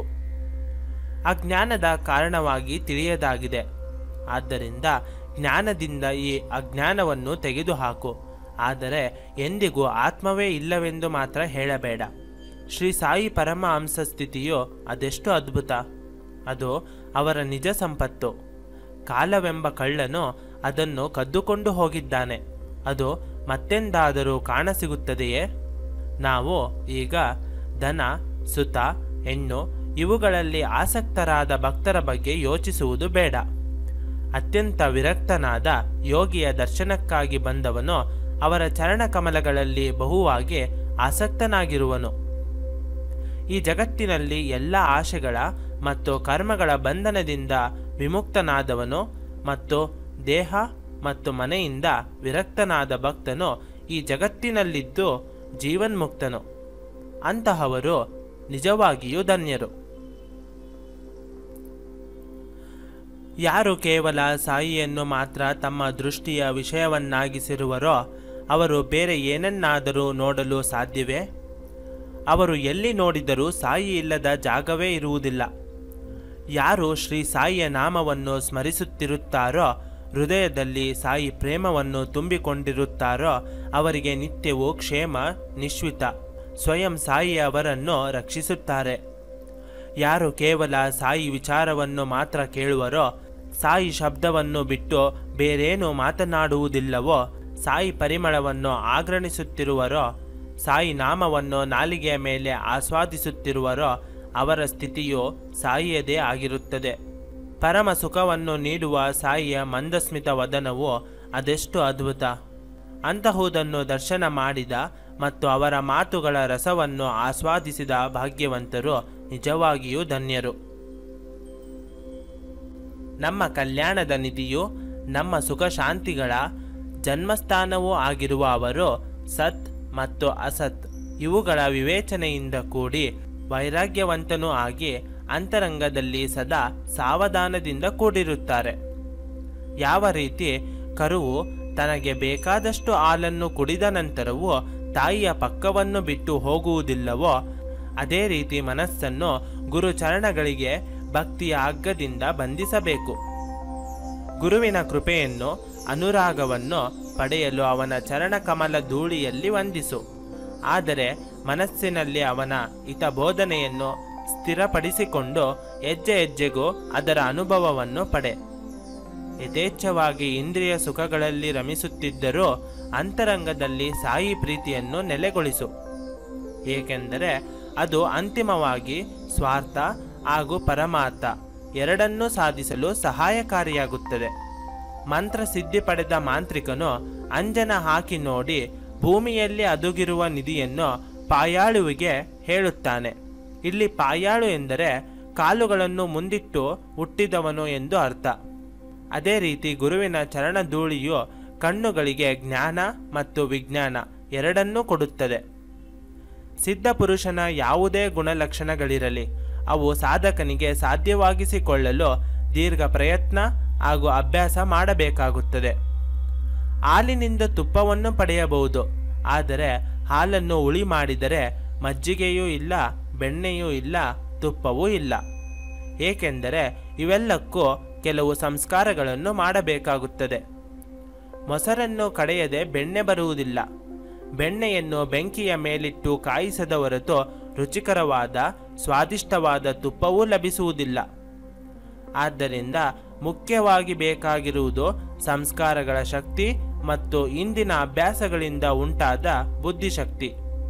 ಅಜ್ಞಾನದ ಕಾರಣವಾಗಿ ತಿಳಿಯದಾಗಿದೆ ಆದ್ದರಿಂದ ಜ್ಞಾನದಿಂದ ಈ ಅಜ್ಞಾನವನ್ನು ತೆಗೆದುಹಾಕು ಆದರೆ ಎಂದಿಗೂ ಆತ್ಮವೇ ಇಲ್ಲವೆಂದು ಮಾತ್ರ ಹೇಳಬೇಡ ಶ್ರೀ ಸಾಯಿ ಪರಮಹಂಸ ಸ್ಥಿತಿಯು ಅದೆಷ್ಟು ಅದ್ಭುತ ಅದು ಅವರ ನಿಜ ಸಂಪತ್ತು ಕಾಲವೆಂಬ ಕಳ್ಳನು ಅದನ್ನು ಕದ್ದುಕೊಂಡು ಹೋಗಿದ್ದಾನೆ ಅದು ಮತ್ತೆಂದಾದರೂ ಕಾಣಸಿಗುತ್ತದೆಯೇ ನಾವು ಈಗ ಧನ ಸುತ ಹೆಣ್ಣು ಇವುಗಳಲ್ಲಿ ಆಸಕ್ತರಾದ ಭಕ್ತರ ಬಗ್ಗೆ ಯೋಚಿಸುವುದು ಬೇಡ ಅತ್ಯಂತ ವಿರಕ್ತನಾದ ಯೋಗಿಯ ದರ್ಶನಕ್ಕಾಗಿ ಬಂದವನು ಅವರ ಚರಣಕಮಲಗಳಲ್ಲಿ ಬಹುವಾಗಿ ಆಸಕ್ತನಾಗಿರುವನು ಈ ಜಗತ್ತಿನಲ್ಲಿ ಎಲ್ಲ ಆಶೆಗಳ ಮತ್ತು ಕರ್ಮಗಳ ಬಂಧನದಿಂದ ವಿಮುಕ್ತನಾದವನು ಮತ್ತು ದೇಹ ಮತ್ತು ಮನೆಯಿಂದ ವಿರಕ್ತನಾದ ಭಕ್ತನು ಈ ಜಗತ್ತಿನಲ್ಲಿದ್ದು ಜೀವನ್ಮುಕ್ತನು ಅಂತಹವರು ನಿಜವಾಗಿಯೂ ಧನ್ಯರು ಯಾರು ಕೇವಲ ಸಾಯಿಯನ್ನು ಮಾತ್ರ ತಮ್ಮ ದೃಷ್ಟಿಯ ವಿಷಯವನ್ನಾಗಿಸಿರುವರೋ ಅವರು ಬೇರೆ ಏನನ್ನಾದರೂ ನೋಡಲು ಸಾಧ್ಯವೇ ಅವರು ಎಲ್ಲಿ ನೋಡಿದರೂ ಸಾಯಿ ಇಲ್ಲದ ಜಾಗವೇ ಇರುವುದಿಲ್ಲ ಯಾರು ಶ್ರೀ ಸಾಯಿಯ ನಾಮವನ್ನು ಸ್ಮರಿಸುತ್ತಿರುತ್ತಾರೋ ಹೃದಯದಲ್ಲಿ ಸಾಯಿ ಪ್ರೇಮವನ್ನು ತುಂಬಿಕೊಂಡಿರುತ್ತಾರೋ ಅವರಿಗೆ ನಿತ್ಯವೂ ಕ್ಷೇಮ ನಿಶ್ವಿತ ಸ್ವಯಂ ಸಾಯಿ ಅವರನ್ನು ರಕ್ಷಿಸುತ್ತಾರೆ ಯಾರು ಕೇವಲ ಸಾಯಿ ವಿಚಾರವನ್ನು ಮಾತ್ರ ಕೇಳುವರೋ ಸಾಯಿ ಶಬ್ದವನ್ನು ಬಿಟ್ಟು ಬೇರೇನು ಮಾತನಾಡುವುದಿಲ್ಲವೋ ಸಾಯಿ ಪರಿಮಳವನ್ನು ಆಗ್ರಣಿಸುತ್ತಿರುವರೋ ಸಾಯಿ ನಾಮವನ್ನು ನಾಲಿಗೆಯ ಮೇಲೆ ಆಸ್ವಾದಿಸುತ್ತಿರುವರೋ ಅವರ ಸ್ಥಿತಿಯು ಸಾಯಿಯದೇ ಆಗಿರುತ್ತದೆ ಪರಮ ಸುಖವನ್ನು ನೀಡುವ ಸಾಯಿಯ ಮಂದಸ್ಮಿತ ವದನವು ಅದೆಷ್ಟು ಅದ್ಭುತ ಅಂತಹುದನ್ನು ದರ್ಶನ ಮಾಡಿದ ಮತ್ತು ಅವರ ಮಾತುಗಳ ರಸವನ್ನು ಆಸ್ವಾದಿಸಿದ ಭಾಗ್ಯವಂತರು ನಿಜವಾಗಿಯೂ ಧನ್ಯರು ನಮ್ಮ ಕಲ್ಯಾಣದ ನಿಧಿಯು ನಮ್ಮ ಸುಖ ಶಾಂತಿಗಳ ಜನ್ಮಸ್ಥಾನವೂ ಆಗಿರುವ ಅವರು ಸತ್ ಮತ್ತು ಅಸತ್ ಇವುಗಳ ವಿವೇಚನೆಯಿಂದ ಕೂಡಿ ವೈರಾಗ್ಯವಂತನೂ ಆಗಿ ಅಂತರಂಗದಲ್ಲಿ ಸದಾ ಸಾವಧಾನದಿಂದ ಕೂಡಿರುತ್ತಾರೆ ಯಾವ ರೀತಿ ಕರುವು ತನಗೆ ಬೇಕಾದಷ್ಟು ಹಾಲನ್ನು ಕುಡಿದ ನಂತರವೂ ತಾಯಿಯ ಪಕ್ಕವನ್ನು ಬಿಟ್ಟು ಹೋಗುವುದಿಲ್ಲವೋ ಅದೇ ರೀತಿ ಮನಸ್ಸನ್ನು ಗುರುಚರಣಗಳಿಗೆ ಭಕ್ತಿಯ ಹಗ್ಗದಿಂದ ಬಂಧಿಸಬೇಕು ಗುರುವಿನ ಕೃಪೆಯನ್ನು ಅನುರಾಗವನ್ನು ಪಡೆಯಲು ಅವನ ಚರಣಕಮಲ ಧೂಳಿಯಲ್ಲಿ ವಂದಿಸು ಆದರೆ ಮನಸ್ಸಿನಲ್ಲಿ ಅವನ ಹಿತಬೋಧನೆಯನ್ನು ಸ್ಥಿರಪಡಿಸಿಕೊಂಡು ಹೆಜ್ಜೆ ಹೆಜ್ಜೆಗೂ ಅದರ ಅನುಭವವನ್ನು ಪಡೆ ಯಥೇಚ್ಛವಾಗಿ ಇಂದ್ರಿಯ ಸುಖಗಳಲ್ಲಿ ರಮಿಸುತ್ತಿದ್ದರೂ ಅಂತರಂಗದಲ್ಲಿ ಸಾಯಿ ಪ್ರೀತಿಯನ್ನು ನೆಲೆಗೊಳಿಸು ಏಕೆಂದರೆ ಅದು ಅಂತಿಮವಾಗಿ ಸ್ವಾರ್ಥ ಹಾಗೂ ಪರಮಾರ್ಥ ಎರಡನ್ನೂ ಸಾಧಿಸಲು ಸಹಾಯಕಾರಿಯಾಗುತ್ತದೆ ಮಂತ್ರ ಸಿದ್ಧಿ ಪಡೆದ ಮಾಂತ್ರಿಕನು ಅಂಜನ ಹಾಕಿ ನೋಡಿ ಭೂಮಿಯಲ್ಲಿ ಅದುಗಿರುವ ನಿಧಿಯನ್ನು ಪಾಯಾಳುವಿಗೆ ಹೇಳುತ್ತಾನೆ ಇಲ್ಲಿ ಪಾಯಾಳು ಎಂದರೆ ಕಾಲುಗಳನ್ನು ಮುಂದಿಟ್ಟು ಹುಟ್ಟಿದವನು ಎಂದು ಅರ್ಥ ಅದೇ ರೀತಿ ಗುರುವಿನ ಚರಣಧೂಳಿಯು ಕಣ್ಣುಗಳಿಗೆ ಜ್ಞಾನ ಮತ್ತು ವಿಜ್ಞಾನ ಎರಡನ್ನೂ ಕೊಡುತ್ತದೆ ಸಿದ್ಧ ಪುರುಷನ ಯಾವುದೇ ಗುಣಲಕ್ಷಣಗಳಿರಲಿ ಅವು ಸಾಧಕನಿಗೆ ಸಾಧ್ಯವಾಗಿಸಿಕೊಳ್ಳಲು ದೀರ್ಘ ಪ್ರಯತ್ನ ಹಾಗೂ ಅಭ್ಯಾಸ ಮಾಡಬೇಕಾಗುತ್ತದೆ ಹಾಲಿನಿಂದ ತುಪ್ಪವನ್ನು ಪಡೆಯಬಹುದು ಆದರೆ ಹಾಲನ್ನು ಉಳಿ ಮಾಡಿದರೆ ಮಜ್ಜಿಗೆಯೂ ಇಲ್ಲ ಬೆಣ್ಣೆಯೂ ಇಲ್ಲ ತುಪ್ಪವೂ ಇಲ್ಲ ಏಕೆಂದರೆ ಇವೆಲ್ಲಕ್ಕೂ ಕೆಲವು ಸಂಸ್ಕಾರಗಳನ್ನು ಮಾಡಬೇಕಾಗುತ್ತದೆ ಮೊಸರನ್ನು ಕಡೆಯದೆ ಬೆಣ್ಣೆ ಬರುವುದಿಲ್ಲ ಬೆಣ್ಣೆಯನ್ನು ಬೆಂಕಿಯ ಮೇಲಿಟ್ಟು ಕಾಯಿಸದ ಹೊರತು ರುಚಿಕರವಾದ ಸ್ವಾದಿಷ್ಟವಾದ ತುಪ್ಪವೂ ಲಭಿಸುವುದಿಲ್ಲ ಆದ್ದರಿಂದ ಮುಖ್ಯವಾಗಿ ಬೇಕಾಗಿರುವುದು ಸಂಸ್ಕಾರಗಳ ಶಕ್ತಿ ಮತ್ತು ಇಂದಿನ ಅಭ್ಯಾಸಗಳಿಂದ ಉಂಟಾದ ಬುದ್ಧಿಶಕ್ತಿ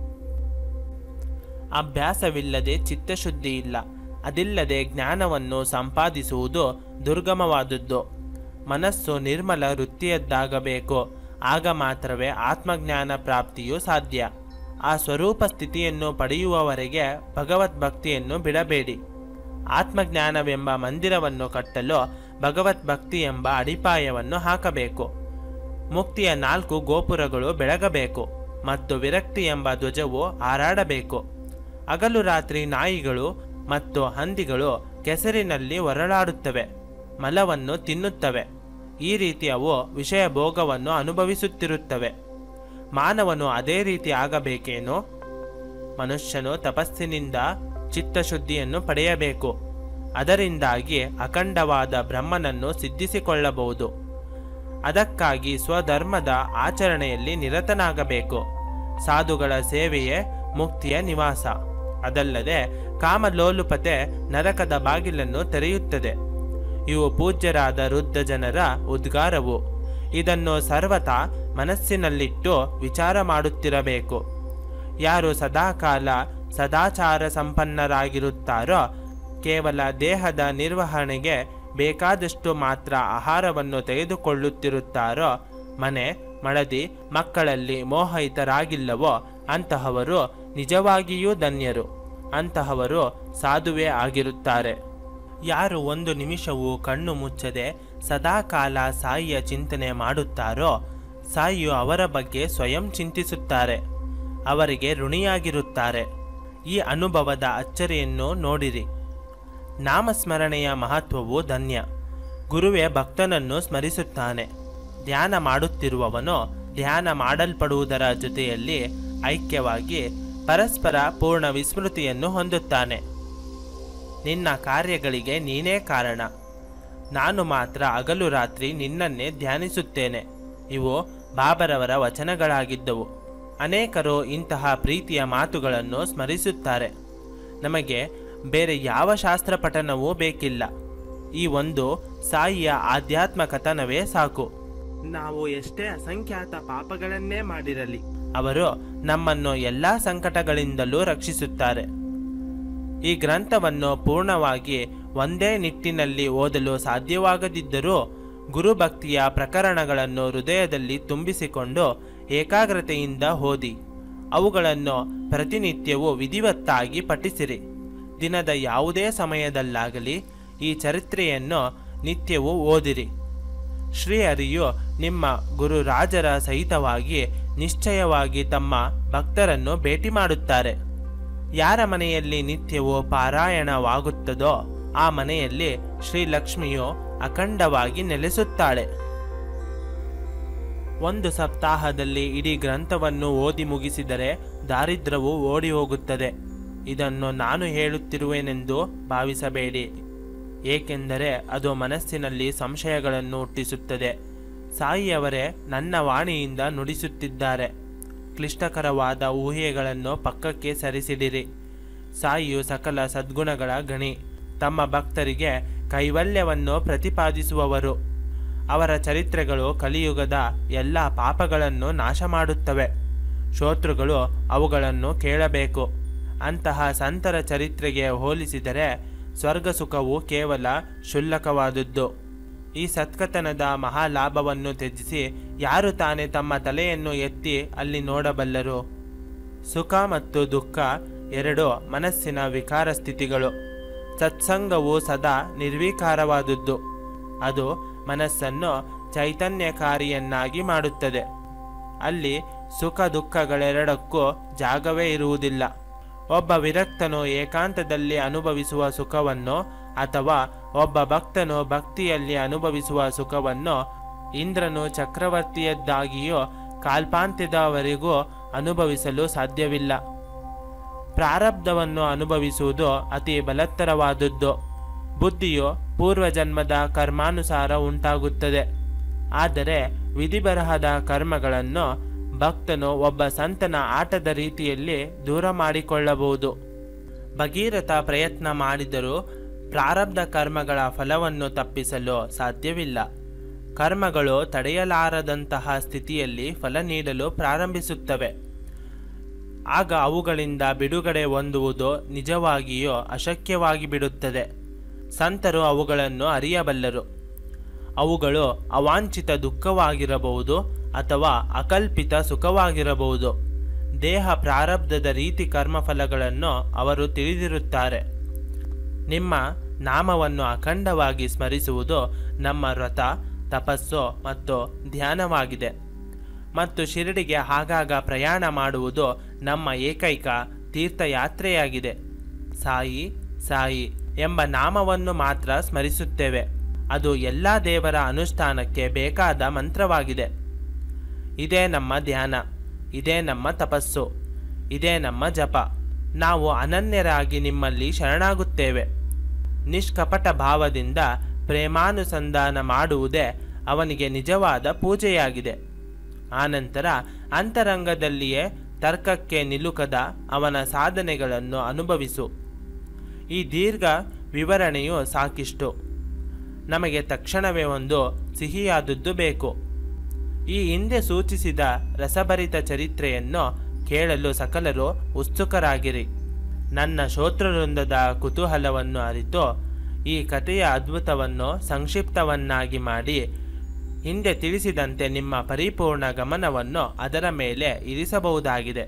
ಅಭ್ಯಾಸವಿಲ್ಲದೆ ಚಿತ್ತಶುದ್ಧಿ ಇಲ್ಲ ಅದಿಲ್ಲದೆ ಜ್ಞಾನವನ್ನು ಸಂಪಾದಿಸುವುದು ದುರ್ಗಮವಾದದ್ದು ಮನಸ್ಸು ನಿರ್ಮಲ ವೃತ್ತಿಯದ್ದಾಗಬೇಕು ಆಗ ಮಾತ್ರವೇ ಆತ್ಮಜ್ಞಾನ ಪ್ರಾಪ್ತಿಯು ಸಾಧ್ಯ ಆ ಸ್ವರೂಪ ಸ್ಥಿತಿಯನ್ನು ಪಡೆಯುವವರೆಗೆ ಭಗವದ್ಭಕ್ತಿಯನ್ನು ಬಿಡಬೇಡಿ ಆತ್ಮಜ್ಞಾನವೆಂಬ ಮಂದಿರವನ್ನು ಕಟ್ಟಲು ಭಗವದ್ಭಕ್ತಿ ಎಂಬ ಅಡಿಪಾಯವನ್ನು ಹಾಕಬೇಕು ಮುಕ್ತಿಯ ನಾಲ್ಕು ಗೋಪುರಗಳು ಬೆಳಗಬೇಕು ಮತ್ತು ವಿರಕ್ತಿ ಎಂಬ ಧ್ವಜವು ಹಾರಾಡಬೇಕು ಹಗಲು ರಾತ್ರಿ ನಾಯಿಗಳು ಮತ್ತು ಹಂದಿಗಳು ಕೆಸರಿನಲ್ಲಿ ಹೊರಳಾಡುತ್ತವೆ ಮಲವನ್ನು ತಿನ್ನುತ್ತವೆ ಈ ರೀತಿ ಅವು ವಿಷಯ ಭೋಗವನ್ನು ಅನುಭವಿಸುತ್ತಿರುತ್ತವೆ ಮಾನವನು ಅದೇ ರೀತಿ ಆಗಬೇಕೇನೋ ಮನುಷ್ಯನು ತಪಸ್ಸಿನಿಂದ ಚಿತ್ತಶುದ್ಧಿಯನ್ನು ಪಡೆಯಬೇಕು ಅದರಿಂದಾಗಿ ಅಖಂಡವಾದ ಬ್ರಹ್ಮನನ್ನು ಸಿದ್ಧಿಸಿಕೊಳ್ಳಬಹುದು ಅದಕ್ಕಾಗಿ ಸ್ವಧರ್ಮದ ಆಚರಣೆಯಲ್ಲಿ ನಿರತನಾಗಬೇಕು ಸಾಧುಗಳ ಸೇವೆಯೇ ಮುಕ್ತಿಯ ನಿವಾಸ ಅದಲ್ಲದೆ ಕಾಮಲೋಲುಪತೆ ನರಕದ ಬಾಗಿಲನ್ನು ತೆರೆಯುತ್ತದೆ ಇವು ಪೂಜ್ಯರಾದ ವೃದ್ಧ ಜನರ ಉದ್ಗಾರವು ಇದನ್ನು ಸರ್ವತಾ ಮನಸ್ಸಿನಲ್ಲಿಟ್ಟು ವಿಚಾರ ಮಾಡುತ್ತಿರಬೇಕು ಯಾರು ಸದಾಕಾಲ ಸದಾಚಾರ ಸಂಪನ್ನರಾಗಿರುತ್ತಾರೋ ಕೇವಲ ದೇಹದ ನಿರ್ವಹಣೆಗೆ ಬೇಕಾದಷ್ಟು ಮಾತ್ರ ಆಹಾರವನ್ನು ತೆಗೆದುಕೊಳ್ಳುತ್ತಿರುತ್ತಾರೋ ಮನೆ ಮಡದಿ ಮಕ್ಕಳಲ್ಲಿ ಮೋಹಿತರಾಗಿಲ್ಲವೋ ಅಂತಹವರು ನಿಜವಾಗಿಯೂ ಧನ್ಯರು ಅಂತಹವರು ಸಾಧುವೇ ಆಗಿರುತ್ತಾರೆ ಯಾರು ಒಂದು ನಿಮಿಷವೂ ಕಣ್ಣು ಮುಚ್ಚದೆ ಸದಾಕಾಲ ಸಾಯಿಯ ಚಿಂತನೆ ಮಾಡುತ್ತಾರೋ ಸಾಯಿಯು ಅವರ ಬಗ್ಗೆ ಸ್ವಯಂ ಚಿಂತಿಸುತ್ತಾರೆ ಅವರಿಗೆ ಋಣಿಯಾಗಿರುತ್ತಾರೆ ಈ ಅನುಭವದ ಅಚ್ಚರಿಯನ್ನು ನೋಡಿರಿ ನಾಮಸ್ಮರಣೆಯ ಮಹತ್ವವು ಧನ್ಯ ಗುರುವೇ ಭಕ್ತನನ್ನು ಸ್ಮರಿಸುತ್ತಾನೆ ಧ್ಯಾನ ಮಾಡುತ್ತಿರುವವನು ಧ್ಯಾನ ಮಾಡಲ್ಪಡುವುದರ ಜೊತೆಯಲ್ಲಿ ಐಕ್ಯವಾಗಿ ಪರಸ್ಪರ ಪೂರ್ಣ ವಿಸ್ಮೃತಿಯನ್ನು ಹೊಂದುತ್ತಾನೆ ನಿನ್ನ ಕಾರ್ಯಗಳಿಗೆ ನೀನೇ ಕಾರಣ ನಾನು ಮಾತ್ರ ಹಗಲು ರಾತ್ರಿ ನಿನ್ನನ್ನೇ ಧ್ಯಾನಿಸುತ್ತೇನೆ ಇವು ಬಾಬರವರ ವಚನಗಳಾಗಿದ್ದವು ಅನೇಕರು ಇಂತಹ ಪ್ರೀತಿಯ ಮಾತುಗಳನ್ನು ಸ್ಮರಿಸುತ್ತಾರೆ ನಮಗೆ ಬೇರೆ ಯಾವ ಶಾಸ್ತ್ರ ಪಠನವೂ ಬೇಕಿಲ್ಲ ಈ ಒಂದು ಸಾಯಿಯ ಆಧ್ಯಾತ್ಮ ಕಥನವೇ ಸಾಕು ನಾವು ಎಷ್ಟೇ ಅಸಂಖ್ಯಾತ ಪಾಪಗಳನ್ನೇ ಮಾಡಿರಲಿ ಅವರು ನಮ್ಮನ್ನು ಎಲ್ಲ ಸಂಕಟಗಳಿಂದಲೂ ರಕ್ಷಿಸುತ್ತಾರೆ ಈ ಗ್ರಂಥವನ್ನು ಪೂರ್ಣವಾಗಿ ಒಂದೇ ನಿಟ್ಟಿನಲ್ಲಿ ಓದಲು ಸಾಧ್ಯವಾಗದಿದ್ದರೂ ಗುರುಭಕ್ತಿಯ ಪ್ರಕರಣಗಳನ್ನು ಹೃದಯದಲ್ಲಿ ತುಂಬಿಸಿಕೊಂಡು ಏಕಾಗ್ರತೆಯಿಂದ ಓದಿ ಅವುಗಳನ್ನು ಪ್ರತಿನಿತ್ಯವೂ ವಿಧಿವತ್ತಾಗಿ ಪಠಿಸಿರಿ ದಿನದ ಯಾವುದೇ ಸಮಯದಲ್ಲಾಗಲಿ ಈ ಚರಿತ್ರೆಯನ್ನು ನಿತ್ಯವೂ ಓದಿರಿ ಶ್ರೀಹರಿಯು ನಿಮ್ಮ ಗುರುರಾಜರ ಸಹಿತವಾಗಿ ನಿಶ್ಚಯವಾಗಿ ತಮ್ಮ ಭಕ್ತರನ್ನು ಭೇಟಿ ಮಾಡುತ್ತಾರೆ ಯಾರ ಮನೆಯಲ್ಲಿ ನಿತ್ಯವೂ ಪಾರಾಯಣವಾಗುತ್ತದೋ ಆ ಮನೆಯಲ್ಲಿ ಶ್ರೀಲಕ್ಷ್ಮಿಯು ಅಖಂಡವಾಗಿ ನೆಲೆಸುತ್ತಾಳೆ ಒಂದು ಸಪ್ತಾಹದಲ್ಲಿ ಇಡೀ ಗ್ರಂಥವನ್ನು ಓದಿ ಮುಗಿಸಿದರೆ ದಾರಿದ್ರ್ಯವು ಓಡಿ ಹೋಗುತ್ತದೆ ಇದನ್ನು ನಾನು ಹೇಳುತ್ತಿರುವೆನೆಂದು ಭಾವಿಸಬೇಡಿ ಏಕೆಂದರೆ ಅದು ಮನಸ್ಸಿನಲ್ಲಿ ಸಂಶಯಗಳನ್ನು ಹುಟ್ಟಿಸುತ್ತದೆ ಸಾಯಿಯವರೇ ನನ್ನ ವಾಣಿಯಿಂದ ನುಡಿಸುತ್ತಿದ್ದಾರೆ ಕ್ಲಿಷ್ಟಕರವಾದ ಊಹೆಗಳನ್ನು ಪಕ್ಕಕ್ಕೆ ಸರಿಸಿಡಿರಿ ಸಾಯಿಯು ಸಕಲ ಸದ್ಗುಣಗಳ ಗಣಿ ತಮ್ಮ ಭಕ್ತರಿಗೆ ಕೈವಲ್ಯವನ್ನು ಪ್ರತಿಪಾದಿಸುವವರು ಅವರ ಚರಿತ್ರೆಗಳು ಕಲಿಯುಗದ ಎಲ್ಲ ಪಾಪಗಳನ್ನು ನಾಶ ಮಾಡುತ್ತವೆ ಶ್ರೋತೃಗಳು ಅವುಗಳನ್ನು ಕೇಳಬೇಕು ಅಂತಹ ಸಂತರ ಚರಿತ್ರೆಗೆ ಹೋಲಿಸಿದರೆ ಸ್ವರ್ಗ ಸುಖವು ಕೇವಲ ಕ್ಷುಲ್ಲಕವಾದದ್ದು ಈ ಸತ್ಕತನದ ಮಹಾಲಾಭವನ್ನು ತ್ಯಜಿಸಿ ಯಾರು ತಾನೇ ತಮ್ಮ ತಲೆಯನ್ನು ಎತ್ತಿ ಅಲ್ಲಿ ನೋಡಬಲ್ಲರು ಸುಖ ಮತ್ತು ದುಃಖ ಎರಡು ಮನಸ್ಸಿನ ವಿಕಾರ ಸ್ಥಿತಿಗಳು ಸತ್ಸಂಗವು ಸದಾ ನಿರ್ವಿಕಾರವಾದುದ್ದು ಅದು ಮನಸ್ಸನ್ನು ಚೈತನ್ಯಕಾರಿಯನ್ನಾಗಿ ಮಾಡುತ್ತದೆ ಅಲ್ಲಿ ಸುಖ ದುಃಖಗಳೆರಡಕ್ಕೂ ಜಾಗವೇ ಇರುವುದಿಲ್ಲ ಒಬ್ಬ ವಿರಕ್ತನು ಏಕಾಂತದಲ್ಲಿ ಅನುಭವಿಸುವ ಸುಖವನ್ನು ಅಥವಾ ಒಬ್ಬ ಭಕ್ತನು ಭಕ್ತಿಯಲ್ಲಿ ಅನುಭವಿಸುವ ಸುಖವನ್ನು ಇಂದ್ರನು ಚಕ್ರವರ್ತಿಯದ್ದಾಗಿಯೋ ಕಾಲ್ಪಾಂತ್ಯದವರೆಗೂ ಅನುಭವಿಸಲು ಸಾಧ್ಯವಿಲ್ಲ ಪ್ರಾರಬ್ಧವನ್ನು ಅನುಭವಿಸುವುದು ಅತಿ ಬಲತ್ತರವಾದದ್ದು ಬುದ್ಧಿಯು ಪೂರ್ವಜನ್ಮದ ಕರ್ಮಾನುಸಾರ ಉಂಟಾಗುತ್ತದೆ ಆದರೆ ವಿಧಿಬರಹದ ಕರ್ಮಗಳನ್ನು ಭಕ್ತನು ಒಬ್ಬ ಸಂತನ ಆಟದ ರೀತಿಯಲ್ಲಿ ದೂರ ಮಾಡಿಕೊಳ್ಳಬಹುದು ಭಗೀರಥ ಪ್ರಯತ್ನ ಮಾಡಿದರೂ ಪ್ರಾರಬ್ಧ ಕರ್ಮಗಳ ಫಲವನ್ನು ತಪ್ಪಿಸಲು ಸಾಧ್ಯವಿಲ್ಲ ಕರ್ಮಗಳು ತಡೆಯಲಾರದಂತಹ ಸ್ಥಿತಿಯಲ್ಲಿ ಫಲ ನೀಡಲು ಪ್ರಾರಂಭಿಸುತ್ತವೆ ಆಗ ಅವುಗಳಿಂದ ಬಿಡುಗಡೆ ಹೊಂದುವುದು ನಿಜವಾಗಿಯೂ ಅಶಕ್ಯವಾಗಿ ಬಿಡುತ್ತದೆ ಸಂತರು ಅವುಗಳನ್ನು ಅರಿಯಬಲ್ಲರು ಅವುಗಳು ಅವಾಂಛಿತ ದುಃಖವಾಗಿರಬಹುದು ಅಥವಾ ಅಕಲ್ಪಿತ ಸುಖವಾಗಿರಬಹುದು ದೇಹ ಪ್ರಾರಬ್ಧದ ರೀತಿ ಕರ್ಮಫಲಗಳನ್ನು ಅವರು ತಿಳಿದಿರುತ್ತಾರೆ ನಿಮ್ಮ ನಾಮವನ್ನು ಅಖಂಡವಾಗಿ ಸ್ಮರಿಸುವುದು ನಮ್ಮ ವ್ರತ ತಪಸ್ಸು ಮತ್ತು ಧ್ಯಾನವಾಗಿದೆ ಮತ್ತು ಶಿರಡಿಗೆ ಆಗಾಗ ಪ್ರಯಾಣ ಮಾಡುವುದು ನಮ್ಮ ಏಕೈಕ ತೀರ್ಥಯಾತ್ರೆಯಾಗಿದೆ ಸಾಯಿ ಸಾಯಿ ಎಂಬ ನಾಮವನ್ನು ಮಾತ್ರ ಸ್ಮರಿಸುತ್ತೇವೆ ಅದು ಎಲ್ಲ ದೇವರ ಅನುಷ್ಠಾನಕ್ಕೆ ಬೇಕಾದ ಮಂತ್ರವಾಗಿದೆ ಇದೇ ನಮ್ಮ ಧ್ಯಾನ ಇದೇ ನಮ್ಮ ತಪಸ್ಸು ಇದೇ ನಮ್ಮ ಜಪ ನಾವು ಅನನ್ಯರಾಗಿ ನಿಮ್ಮಲ್ಲಿ ಶರಣಾಗುತ್ತೇವೆ ನಿಷ್ಕಪಟ ಭಾವದಿಂದ ಪ್ರೇಮಾನುಸಂಧಾನ ಮಾಡುವುದೇ ಅವನಿಗೆ ನಿಜವಾದ ಪೂಜೆಯಾಗಿದೆ ಆನಂತರ ಅಂತರಂಗದಲ್ಲಿಯೇ ತರ್ಕಕ್ಕೆ ನಿಲುಕದ ಅವನ ಸಾಧನೆಗಳನ್ನು ಅನುಭವಿಸು ಈ ದೀರ್ಘ ವಿವರಣೆಯು ಸಾಕಿಷ್ಟು ನಮಗೆ ತಕ್ಷಣವೇ ಒಂದು ಸಿಹಿಯಾದದ್ದು ಬೇಕು ಈ ಹಿಂದೆ ಸೂಚಿಸಿದ ರಸಭರಿತ ಚರಿತ್ರೆಯನ್ನು ಕೇಳಲು ಸಕಲರು ಉತ್ಸುಕರಾಗಿರಿ ನನ್ನ ಶ್ರೋತೃವೃಂದದ ಕುತೂಹಲವನ್ನು ಅರಿತು ಈ ಕಥೆಯ ಅದ್ಭುತವನ್ನು ಸಂಕ್ಷಿಪ್ತವನ್ನಾಗಿ ಮಾಡಿ ಹಿಂದೆ ತಿಳಿಸಿದಂತೆ ನಿಮ್ಮ ಪರಿಪೂರ್ಣ ಗಮನವನ್ನು ಅದರ ಮೇಲೆ ಇರಿಸಬಹುದಾಗಿದೆ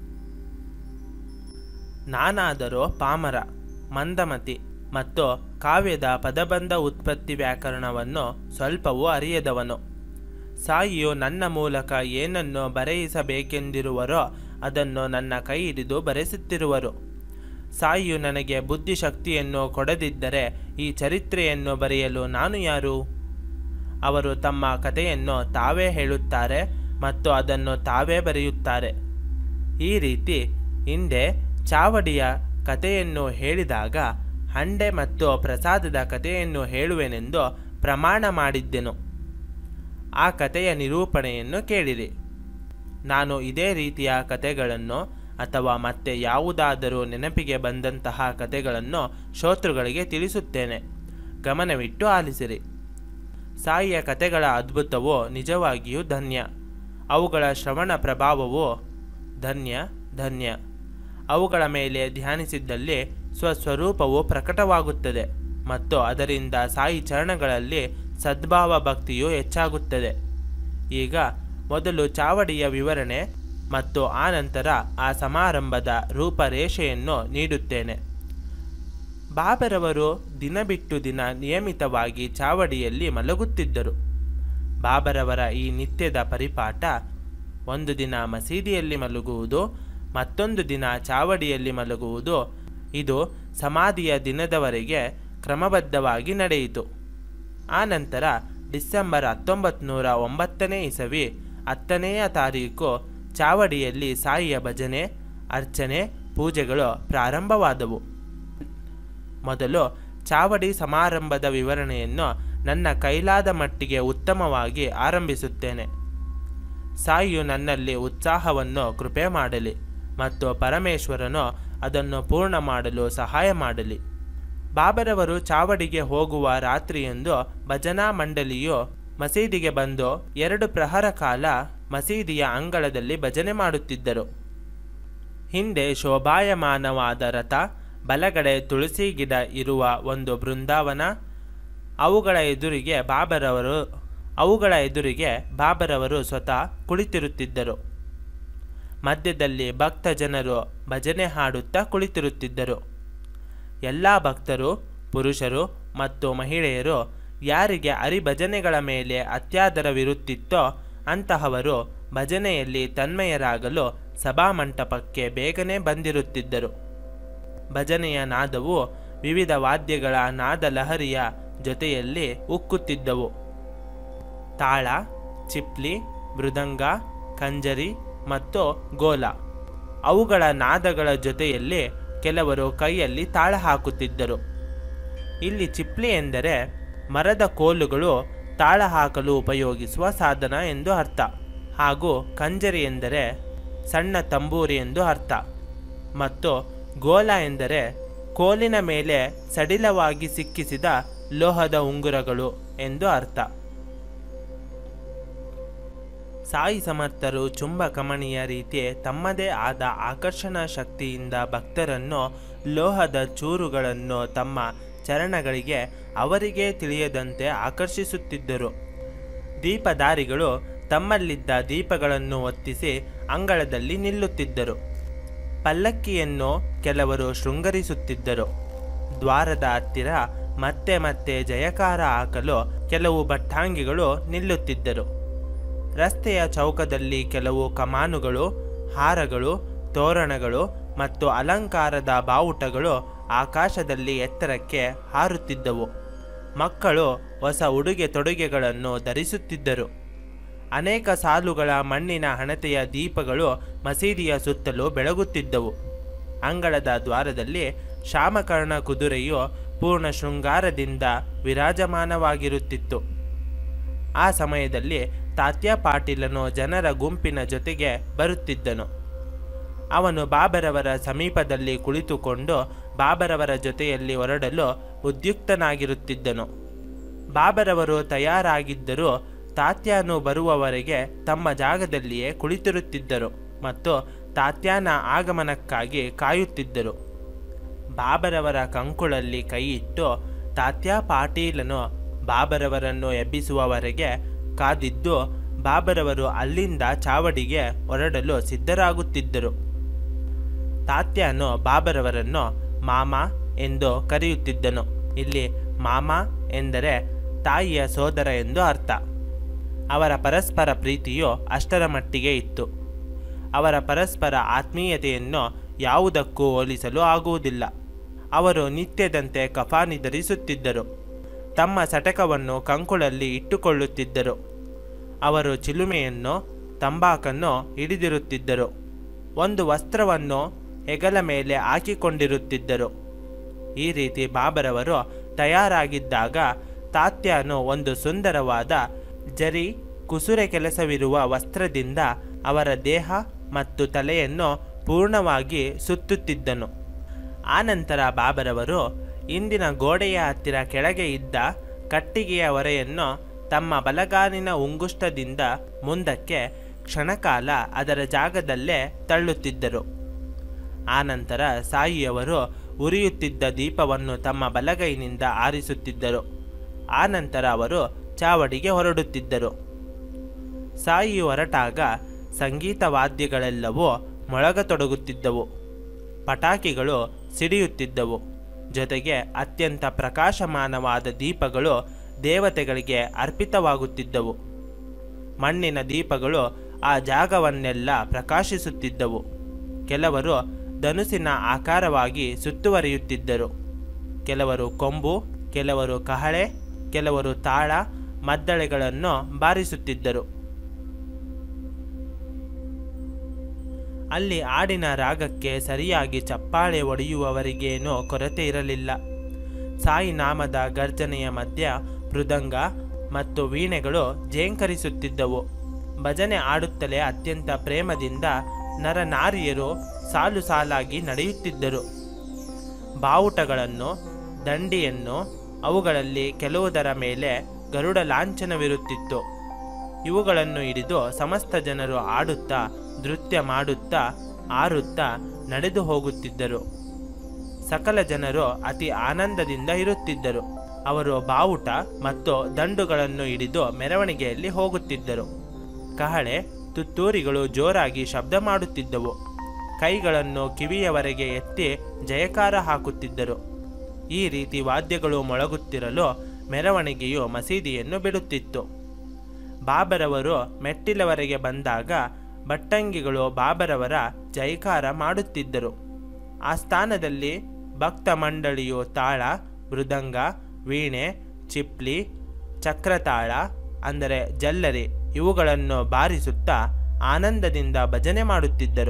ನಾನಾದರೋ ಪಾಮರ ಮಂದಮತಿ ಮತ್ತು ಕಾವ್ಯದ ಪದಬಂಧ ಉತ್ಪತ್ತಿ ವ್ಯಾಕರಣವನ್ನು ಸ್ವಲ್ಪವೂ ಅರಿಯದವನು ಸಾಯಿಯು ನನ್ನ ಮೂಲಕ ಏನನ್ನು ಬರೆಯಿಸಬೇಕೆಂದಿರುವರೋ ಅದನ್ನು ನನ್ನ ಕೈ ಹಿಡಿದು ಬರೆಸುತ್ತಿರುವರು ಸಾಯಿಯು ನನಗೆ ಬುದ್ಧಿಶಕ್ತಿಯನ್ನು ಕೊಡದಿದ್ದರೆ ಈ ಚರಿತ್ರೆಯನ್ನು ಬರೆಯಲು ನಾನು ಯಾರು ಅವರು ತಮ್ಮ ಕಥೆಯನ್ನು ತಾವೇ ಹೇಳುತ್ತಾರೆ ಮತ್ತು ಅದನ್ನು ತಾವೇ ಬರೆಯುತ್ತಾರೆ ಈ ರೀತಿ ಹಿಂದೆ ಚಾವಡಿಯ ಕಥೆಯನ್ನು ಹೇಳಿದಾಗ ಹಂಡೆ ಮತ್ತು ಪ್ರಸಾದದ ಕಥೆಯನ್ನು ಹೇಳುವೆನೆಂದು ಪ್ರಮಾಣ ಮಾಡಿದ್ದೆನು ಆ ಕಥೆಯ ನಿರೂಪಣೆಯನ್ನು ಕೇಳಿರಿ ನಾನು ಇದೇ ರೀತಿಯ ಕಥೆಗಳನ್ನು ಅಥವಾ ಮತ್ತೆ ಯಾವುದಾದರೂ ನೆನಪಿಗೆ ಬಂದಂತಹ ಕಥೆಗಳನ್ನು ಶ್ರೋತೃಗಳಿಗೆ ತಿಳಿಸುತ್ತೇನೆ ಗಮನವಿಟ್ಟು ಆಲಿಸಿರಿ ಸಾಯಿಯ ಕಥೆಗಳ ಅದ್ಭುತವು ನಿಜವಾಗಿಯೂ ಧನ್ಯ ಅವುಗಳ ಶ್ರವಣ ಪ್ರಭಾವವು ಧನ್ಯ ಧನ್ಯ ಅವುಗಳ ಮೇಲೆ ಧ್ಯಾನಿಸಿದ್ದಲ್ಲಿ ಸ್ವಸ್ವರೂಪವು ಪ್ರಕಟವಾಗುತ್ತದೆ ಮತ್ತು ಅದರಿಂದ ಸಾಯಿ ಚರಣಗಳಲ್ಲಿ ಸದ್ಭಾವ ಭಕ್ತಿಯು ಹೆಚ್ಚಾಗುತ್ತದೆ ಈಗ ಮೊದಲು ಚಾವಡಿಯ ವಿವರಣೆ ಮತ್ತು ಆನಂತರ ಆ ಸಮಾರಂಭದ ರೂಪರೇಷೆಯನ್ನು ನೀಡುತ್ತೇನೆ ಬಾಬರವರು ದಿನ ಬಿಟ್ಟು ದಿನ ನಿಯಮಿತವಾಗಿ ಚಾವಡಿಯಲ್ಲಿ ಮಲಗುತ್ತಿದ್ದರು ಬಾಬರವರ ಈ ನಿತ್ಯದ ಪರಿಪಾಠ ಒಂದು ದಿನ ಮಸೀದಿಯಲ್ಲಿ ಮಲಗುವುದು ಮತ್ತೊಂದು ದಿನ ಚಾವಡಿಯಲ್ಲಿ ಮಲಗುವುದು ಇದು ಸಮಾಧಿಯ ದಿನದವರೆಗೆ ಕ್ರಮಬದ್ಧವಾಗಿ ನಡೆಯಿತು ಆನಂತರ ಡಿಸೆಂಬರ್ ಹತ್ತೊಂಬತ್ತು ನೂರ ಒಂಬತ್ತನೇ ಇಸವಿ ಹತ್ತನೆಯ ತಾರೀಕು ಚಾವಡಿಯಲ್ಲಿ ಸಾಯಿಯ ಭಜನೆ ಅರ್ಚನೆ ಪೂಜೆಗಳು ಪ್ರಾರಂಭವಾದವು ಮೊದಲು ಚಾವಡಿ ಸಮಾರಂಭದ ವಿವರಣೆಯನ್ನು ನನ್ನ ಕೈಲಾದ ಮಟ್ಟಿಗೆ ಉತ್ತಮವಾಗಿ ಆರಂಭಿಸುತ್ತೇನೆ ಸಾಯಿಯು ನನ್ನಲ್ಲಿ ಉತ್ಸಾಹವನ್ನು ಕೃಪೆ ಮಾಡಲಿ ಮತ್ತು ಪರಮೇಶ್ವರನು ಅದನ್ನು ಪೂರ್ಣ ಮಾಡಲು ಸಹಾಯ ಮಾಡಲಿ ಬಾಬರವರು ಚಾವಡಿಗೆ ಹೋಗುವ ರಾತ್ರಿಯೆಂದು ಭಜನಾ ಮಂಡಳಿಯು ಮಸೀದಿಗೆ ಬಂದು ಎರಡು ಪ್ರಹರ ಕಾಲ ಮಸೀದಿಯ ಅಂಗಳದಲ್ಲಿ ಭಜನೆ ಮಾಡುತ್ತಿದ್ದರು ಹಿಂದೆ ಶೋಭಾಯಮಾನವಾದ ರಥ ಬಲಗಡೆ ತುಳಸಿ ಗಿಡ ಇರುವ ಒಂದು ಬೃಂದಾವನ ಅವುಗಳ ಎದುರಿಗೆ ಬಾಬರವರು ಅವುಗಳ ಎದುರಿಗೆ ಬಾಬರವರು ಸ್ವತಃ ಕುಳಿತಿರುತ್ತಿದ್ದರು ಮಧ್ಯದಲ್ಲಿ ಭಕ್ತ ಜನರು ಭಜನೆ ಹಾಡುತ್ತಾ ಕುಳಿತಿರುತ್ತಿದ್ದರು ಎಲ್ಲ ಭಕ್ತರು ಪುರುಷರು ಮತ್ತು ಮಹಿಳೆಯರು ಯಾರಿಗೆ ಹರಿಭಜನೆಗಳ ಮೇಲೆ ಅತ್ಯಾದರವಿರುತ್ತಿತ್ತೋ ಅಂತಹವರು ಭಜನೆಯಲ್ಲಿ ತನ್ಮಯರಾಗಲು ಸಭಾಮಂಟಪಕ್ಕೆ ಬೇಗನೆ ಬಂದಿರುತ್ತಿದ್ದರು ಭಜನೆಯ ನಾದವು ವಿವಿಧ ವಾದ್ಯಗಳ ನಾದ ಲಹರಿಯ ಜೊತೆಯಲ್ಲಿ ಉಕ್ಕುತ್ತಿದ್ದವು ತಾಳ ಚಿಪ್ಲಿ ಮೃದಂಗ ಕಂಜರಿ ಮತ್ತು ಗೋಲ ಅವುಗಳ ನಾದಗಳ ಜೊತೆಯಲ್ಲಿ ಕೆಲವರು ಕೈಯಲ್ಲಿ ತಾಳ ಹಾಕುತ್ತಿದ್ದರು ಇಲ್ಲಿ ಚಿಪ್ಲಿ ಎಂದರೆ ಮರದ ಕೋಲುಗಳು ತಾಳ ಹಾಕಲು ಉಪಯೋಗಿಸುವ ಸಾಧನ ಎಂದು ಅರ್ಥ ಹಾಗೂ ಕಂಜರಿ ಎಂದರೆ ಸಣ್ಣ ತಂಬೂರಿ ಎಂದು ಅರ್ಥ ಮತ್ತು ಗೋಲ ಎಂದರೆ ಕೋಲಿನ ಮೇಲೆ ಸಡಿಲವಾಗಿ ಸಿಕ್ಕಿಸಿದ ಲೋಹದ ಉಂಗುರಗಳು ಎಂದು ಅರ್ಥ ಸಾಯಿ ಸಮರ್ಥರು ಚುಂಬ ಕಮಣಿಯ ರೀತಿ ತಮ್ಮದೇ ಆದ ಆಕರ್ಷಣಾ ಶಕ್ತಿಯಿಂದ ಭಕ್ತರನ್ನು ಲೋಹದ ಚೂರುಗಳನ್ನು ತಮ್ಮ ಚರಣಗಳಿಗೆ ಅವರಿಗೆ ತಿಳಿಯದಂತೆ ಆಕರ್ಷಿಸುತ್ತಿದ್ದರು ದೀಪದಾರಿಗಳು ತಮ್ಮಲ್ಲಿದ್ದ ದೀಪಗಳನ್ನು ಒತ್ತಿಸಿ ಅಂಗಳದಲ್ಲಿ ನಿಲ್ಲುತ್ತಿದ್ದರು ಪಲ್ಲಕ್ಕಿಯನ್ನು ಕೆಲವರು ಶೃಂಗರಿಸುತ್ತಿದ್ದರು ದ್ವಾರದ ಹತ್ತಿರ ಮತ್ತೆ ಮತ್ತೆ ಜಯಕಾರ ಹಾಕಲು ಕೆಲವು ಭಟ್ಟಾಂಗಿಗಳು ನಿಲ್ಲುತ್ತಿದ್ದರು ರಸ್ತೆಯ ಚೌಕದಲ್ಲಿ ಕೆಲವು ಕಮಾನುಗಳು ಹಾರಗಳು ತೋರಣಗಳು ಮತ್ತು ಅಲಂಕಾರದ ಬಾವುಟಗಳು ಆಕಾಶದಲ್ಲಿ ಎತ್ತರಕ್ಕೆ ಹಾರುತ್ತಿದ್ದವು ಮಕ್ಕಳು ಹೊಸ ಉಡುಗೆ ತೊಡುಗೆಗಳನ್ನು ಧರಿಸುತ್ತಿದ್ದರು ಅನೇಕ ಸಾಲುಗಳ ಮಣ್ಣಿನ ಹಣತೆಯ ದೀಪಗಳು ಮಸೀದಿಯ ಸುತ್ತಲೂ ಬೆಳಗುತ್ತಿದ್ದವು ಅಂಗಳದ ದ್ವಾರದಲ್ಲಿ ಶಾಮಕರ್ಣ ಕುದುರೆಯು ಪೂರ್ಣ ಶೃಂಗಾರದಿಂದ ವಿರಾಜಮಾನವಾಗಿರುತ್ತಿತ್ತು ಆ ಸಮಯದಲ್ಲಿ ತಾತ್ಯ ಪಾಟೀಲನು ಜನರ ಗುಂಪಿನ ಜೊತೆಗೆ ಬರುತ್ತಿದ್ದನು ಅವನು ಬಾಬರವರ ಸಮೀಪದಲ್ಲಿ ಕುಳಿತುಕೊಂಡು ಬಾಬರವರ ಜೊತೆಯಲ್ಲಿ ಹೊರಡಲು ಉದ್ಯುಕ್ತನಾಗಿರುತ್ತಿದ್ದನು ಬಾಬರವರು ತಯಾರಾಗಿದ್ದರೂ ತಾತ್ಯಾನು ಬರುವವರೆಗೆ ತಮ್ಮ ಜಾಗದಲ್ಲಿಯೇ ಕುಳಿತಿರುತ್ತಿದ್ದರು ಮತ್ತು ತಾತ್ಯಾನ ಆಗಮನಕ್ಕಾಗಿ ಕಾಯುತ್ತಿದ್ದರು ಬಾಬರವರ ಕಂಕುಳಲ್ಲಿ ಕೈಯಿಟ್ಟು ತಾತ್ಯ ಪಾಟೀಲನು ಬಾಬರವರನ್ನು ಎಬ್ಬಿಸುವವರೆಗೆ ಕಾದಿದ್ದು ಬಾಬರವರು ಅಲ್ಲಿಂದ ಚಾವಡಿಗೆ ಹೊರಡಲು ಸಿದ್ಧರಾಗುತ್ತಿದ್ದರು ತಾತ್ಯಾನು ಬಾಬರವರನ್ನು ಮಾಮ ಎಂದು ಕರೆಯುತ್ತಿದ್ದನು ಇಲ್ಲಿ ಮಾಮ ಎಂದರೆ ತಾಯಿಯ ಸೋದರ ಎಂದು ಅರ್ಥ ಅವರ ಪರಸ್ಪರ ಪ್ರೀತಿಯು ಅಷ್ಟರ ಮಟ್ಟಿಗೆ ಇತ್ತು ಅವರ ಪರಸ್ಪರ ಆತ್ಮೀಯತೆಯನ್ನು ಯಾವುದಕ್ಕೂ ಹೋಲಿಸಲು ಆಗುವುದಿಲ್ಲ ಅವರು ನಿತ್ಯದಂತೆ ಕಫಾನಿ ಧರಿಸುತ್ತಿದ್ದರು ತಮ್ಮ ಸಟಕವನ್ನು ಕಂಕುಳಲ್ಲಿ ಇಟ್ಟುಕೊಳ್ಳುತ್ತಿದ್ದರು ಅವರು ಚಿಲುಮೆಯನ್ನು ತಂಬಾಕನ್ನು ಹಿಡಿದಿರುತ್ತಿದ್ದರು ಒಂದು ವಸ್ತ್ರವನ್ನು ಹೆಗಲ ಮೇಲೆ ಹಾಕಿಕೊಂಡಿರುತ್ತಿದ್ದರು ಈ ರೀತಿ ಬಾಬರವರು ತಯಾರಾಗಿದ್ದಾಗ ತಾತ್ಯಾನು ಒಂದು ಸುಂದರವಾದ ಜರಿ ಕುಸುರೆ ಕೆಲಸವಿರುವ ವಸ್ತ್ರದಿಂದ ಅವರ ದೇಹ ಮತ್ತು ತಲೆಯನ್ನು ಪೂರ್ಣವಾಗಿ ಸುತ್ತುತ್ತಿದ್ದನು ಆನಂತರ ಬಾಬರವರು ಇಂದಿನ ಗೋಡೆಯ ಹತ್ತಿರ ಕೆಳಗೆ ಇದ್ದ ಕಟ್ಟಿಗೆಯ ಹೊರೆಯನ್ನು ತಮ್ಮ ಬಲಗಾಲಿನ ಉಂಗುಷ್ಟದಿಂದ ಮುಂದಕ್ಕೆ ಕ್ಷಣಕಾಲ ಅದರ ಜಾಗದಲ್ಲೇ ತಳ್ಳುತ್ತಿದ್ದರು ಆನಂತರ ಸಾಯಿಯವರು ಉರಿಯುತ್ತಿದ್ದ ದೀಪವನ್ನು ತಮ್ಮ ಬಲಗೈನಿಂದ ಆರಿಸುತ್ತಿದ್ದರು ಆನಂತರ ಅವರು ಚಾವಡಿಗೆ ಹೊರಡುತ್ತಿದ್ದರು ಸಾಯಿ ಹೊರಟಾಗ ಸಂಗೀತ ವಾದ್ಯಗಳೆಲ್ಲವೂ ಮೊಳಗತೊಡಗುತ್ತಿದ್ದವು ಪಟಾಕಿಗಳು ಸಿಡಿಯುತ್ತಿದ್ದವು ಜೊತೆಗೆ ಅತ್ಯಂತ ಪ್ರಕಾಶಮಾನವಾದ ದೀಪಗಳು ದೇವತೆಗಳಿಗೆ ಅರ್ಪಿತವಾಗುತ್ತಿದ್ದವು ಮಣ್ಣಿನ ದೀಪಗಳು ಆ ಜಾಗವನ್ನೆಲ್ಲ ಪ್ರಕಾಶಿಸುತ್ತಿದ್ದವು ಕೆಲವರು ಧನುಸಿನ ಆಕಾರವಾಗಿ ಸುತ್ತುವರಿಯುತ್ತಿದ್ದರು ಕೆಲವರು ಕೊಂಬು ಕೆಲವರು ಕಹಳೆ ಕೆಲವರು ತಾಳ ಮದ್ದಳೆಗಳನ್ನು ಬಾರಿಸುತ್ತಿದ್ದರು ಅಲ್ಲಿ ಹಾಡಿನ ರಾಗಕ್ಕೆ ಸರಿಯಾಗಿ ಚಪ್ಪಾಳೆ ಒಡೆಯುವವರಿಗೇನೂ ಕೊರತೆ ಇರಲಿಲ್ಲ ಸಾಯಿ ನಾಮದ ಗರ್ಜನೆಯ ಮಧ್ಯ ಮೃದಂಗ ಮತ್ತು ವೀಣೆಗಳು ಜೇಂಕರಿಸುತ್ತಿದ್ದವು ಭಜನೆ ಆಡುತ್ತಲೇ ಅತ್ಯಂತ ಪ್ರೇಮದಿಂದ ನರನಾರಿಯರು ಸಾಲು ಸಾಲಾಗಿ ನಡೆಯುತ್ತಿದ್ದರು ಬಾವುಟಗಳನ್ನು ದಂಡಿಯನ್ನು ಅವುಗಳಲ್ಲಿ ಕೆಲವುದರ ಮೇಲೆ ಗರುಡ ಲಾಂಛನವಿರುತ್ತಿತ್ತು ಇವುಗಳನ್ನು ಹಿಡಿದು ಸಮಸ್ತ ಜನರು ಆಡುತ್ತಾ ನೃತ್ಯ ಮಾಡುತ್ತಾ ಆರುತ್ತಾ ನಡೆದು ಹೋಗುತ್ತಿದ್ದರು ಸಕಲ ಜನರು ಅತಿ ಆನಂದದಿಂದ ಇರುತ್ತಿದ್ದರು ಅವರು ಬಾವುಟ ಮತ್ತು ದಂಡುಗಳನ್ನು ಹಿಡಿದು ಮೆರವಣಿಗೆಯಲ್ಲಿ ಹೋಗುತ್ತಿದ್ದರು ಕಹಳೆ ತುತ್ತೂರಿಗಳು ಜೋರಾಗಿ ಶಬ್ದ ಮಾಡುತ್ತಿದ್ದವು ಕೈಗಳನ್ನು ಕಿವಿಯವರೆಗೆ ಎತ್ತಿ ಜಯಕಾರ ಹಾಕುತ್ತಿದ್ದರು ಈ ರೀತಿ ವಾದ್ಯಗಳು ಮೊಳಗುತ್ತಿರಲು ಮೆರವಣಿಗೆಯು ಮಸೀದಿಯನ್ನು ಬಿಡುತ್ತಿತ್ತು ಬಾಬರವರು ಮೆಟ್ಟಿಲವರೆಗೆ ಬಂದಾಗ ಭಟ್ಟಂಗಿಗಳು ಬಾಬರವರ ಜೈಕಾರ ಮಾಡುತ್ತಿದ್ದರು ಆ ಸ್ಥಾನದಲ್ಲಿ ಭಕ್ತ ಮಂಡಳಿಯು ತಾಳ ಮೃದಂಗ ವೀಣೆ ಚಿಪ್ಲಿ ಚಕ್ರತಾಳ ಅಂದರೆ ಜಲ್ಲರಿ ಇವುಗಳನ್ನು ಬಾರಿಸುತ್ತಾ ಆನಂದದಿಂದ ಭಜನೆ ಮಾಡುತ್ತಿದ್ದರು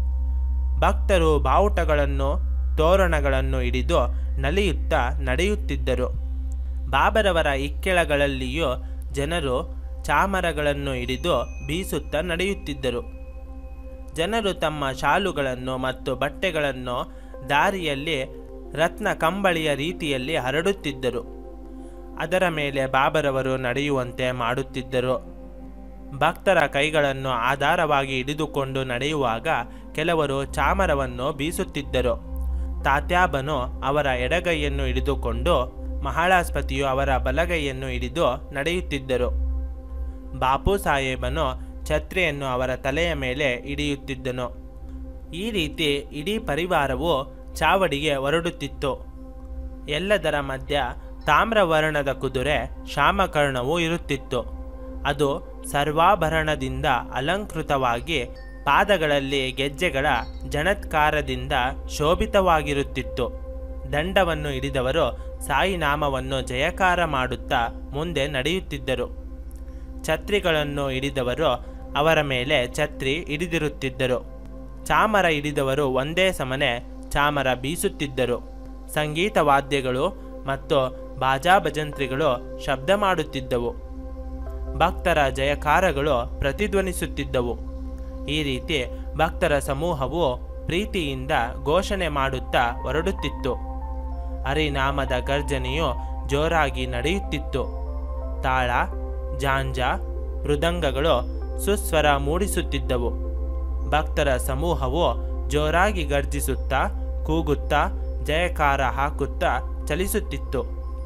ಭಕ್ತರು ಬಾವುಟಗಳನ್ನು ತೋರಣಗಳನ್ನು ಹಿಡಿದು ನಲಿಯುತ್ತಾ ನಡೆಯುತ್ತಿದ್ದರು ಬಾಬರವರ ಇಕ್ಕೆಳಗಳಲ್ಲಿಯೂ ಜನರು ಚಾಮರಗಳನ್ನು ಹಿಡಿದು ಬೀಸುತ್ತಾ ನಡೆಯುತ್ತಿದ್ದರು ಜನರು ತಮ್ಮ ಶಾಲುಗಳನ್ನು ಮತ್ತು ಬಟ್ಟೆಗಳನ್ನು ದಾರಿಯಲ್ಲಿ ರತ್ನ ಕಂಬಳಿಯ ರೀತಿಯಲ್ಲಿ ಹರಡುತ್ತಿದ್ದರು ಅದರ ಮೇಲೆ ಬಾಬರವರು ನಡೆಯುವಂತೆ ಮಾಡುತ್ತಿದ್ದರು ಭಕ್ತರ ಕೈಗಳನ್ನು ಆಧಾರವಾಗಿ ಹಿಡಿದುಕೊಂಡು ನಡೆಯುವಾಗ ಕೆಲವರು ಚಾಮರವನ್ನು ಬೀಸುತ್ತಿದ್ದರು ತಾತ್ಯಾಬನು ಅವರ ಎಡಗೈಯನ್ನು ಹಿಡಿದುಕೊಂಡು ಮಹಾಳಾಸ್ಪತಿಯು ಅವರ ಬಲಗೈಯನ್ನು ಹಿಡಿದು ನಡೆಯುತ್ತಿದ್ದರು ಬಾಪು ಸಾಹೇಬನು ಛತ್ರಿಯನ್ನು ಅವರ ತಲೆಯ ಮೇಲೆ ಹಿಡಿಯುತ್ತಿದ್ದನು ಈ ರೀತಿ ಇಡೀ ಪರಿವಾರವು ಚಾವಡಿಗೆ ಹೊರಡುತ್ತಿತ್ತು ಎಲ್ಲದರ ಮಧ್ಯ ತಾಮ್ರವರ್ಣದ ಕುದುರೆ ಶಾಮಕರ್ಣವು ಇರುತ್ತಿತ್ತು ಅದು ಸರ್ವಾಭರಣದಿಂದ ಅಲಂಕೃತವಾಗಿ ಪಾದಗಳಲ್ಲಿ ಗೆಜ್ಜೆಗಳ ಜಣತ್ಕಾರದಿಂದ ಶೋಭಿತವಾಗಿರುತ್ತಿತ್ತು ದಂಡವನ್ನು ಹಿಡಿದವರು ಸಾಯಿನಾಮವನ್ನು ಜಯಕಾರ ಮಾಡುತ್ತಾ ಮುಂದೆ ನಡೆಯುತ್ತಿದ್ದರು ಛತ್ರಿಗಳನ್ನು ಹಿಡಿದವರು ಅವರ ಮೇಲೆ ಛತ್ರಿ ಹಿಡಿದಿರುತ್ತಿದ್ದರು ಚಾಮರ ಹಿಡಿದವರು ಒಂದೇ ಸಮನೆ ಚಾಮರ ಬೀಸುತ್ತಿದ್ದರು ಸಂಗೀತ ವಾದ್ಯಗಳು ಮತ್ತು ಬಾಜಾ ಭಜಂತ್ರಿಗಳು ಶಬ್ದ ಮಾಡುತ್ತಿದ್ದವು ಭಕ್ತರ ಜಯಕಾರಗಳು ಪ್ರತಿಧ್ವನಿಸುತ್ತಿದ್ದವು ಈ ರೀತಿ ಭಕ್ತರ ಸಮೂಹವು ಪ್ರೀತಿಯಿಂದ ಘೋಷಣೆ ಮಾಡುತ್ತಾ ಹೊರಡುತ್ತಿತ್ತು ಹರಿನಾಮದ ಗರ್ಜನೆಯು ಜೋರಾಗಿ ನಡೆಯುತ್ತಿತ್ತು ತಾಳ ಜಾಂಜ ಮೃದಂಗಗಳು ಸುಸ್ವರ ಮೂಡಿಸುತ್ತಿದ್ದವು ಭಕ್ತರ ಸಮೂಹವು ಜೋರಾಗಿ ಗರ್ಜಿಸುತ್ತಾ ಕೂಗುತ್ತಾ ಜಯಕಾರ ಹಾಕುತ್ತಾ ಚಲಿಸುತ್ತಿತ್ತು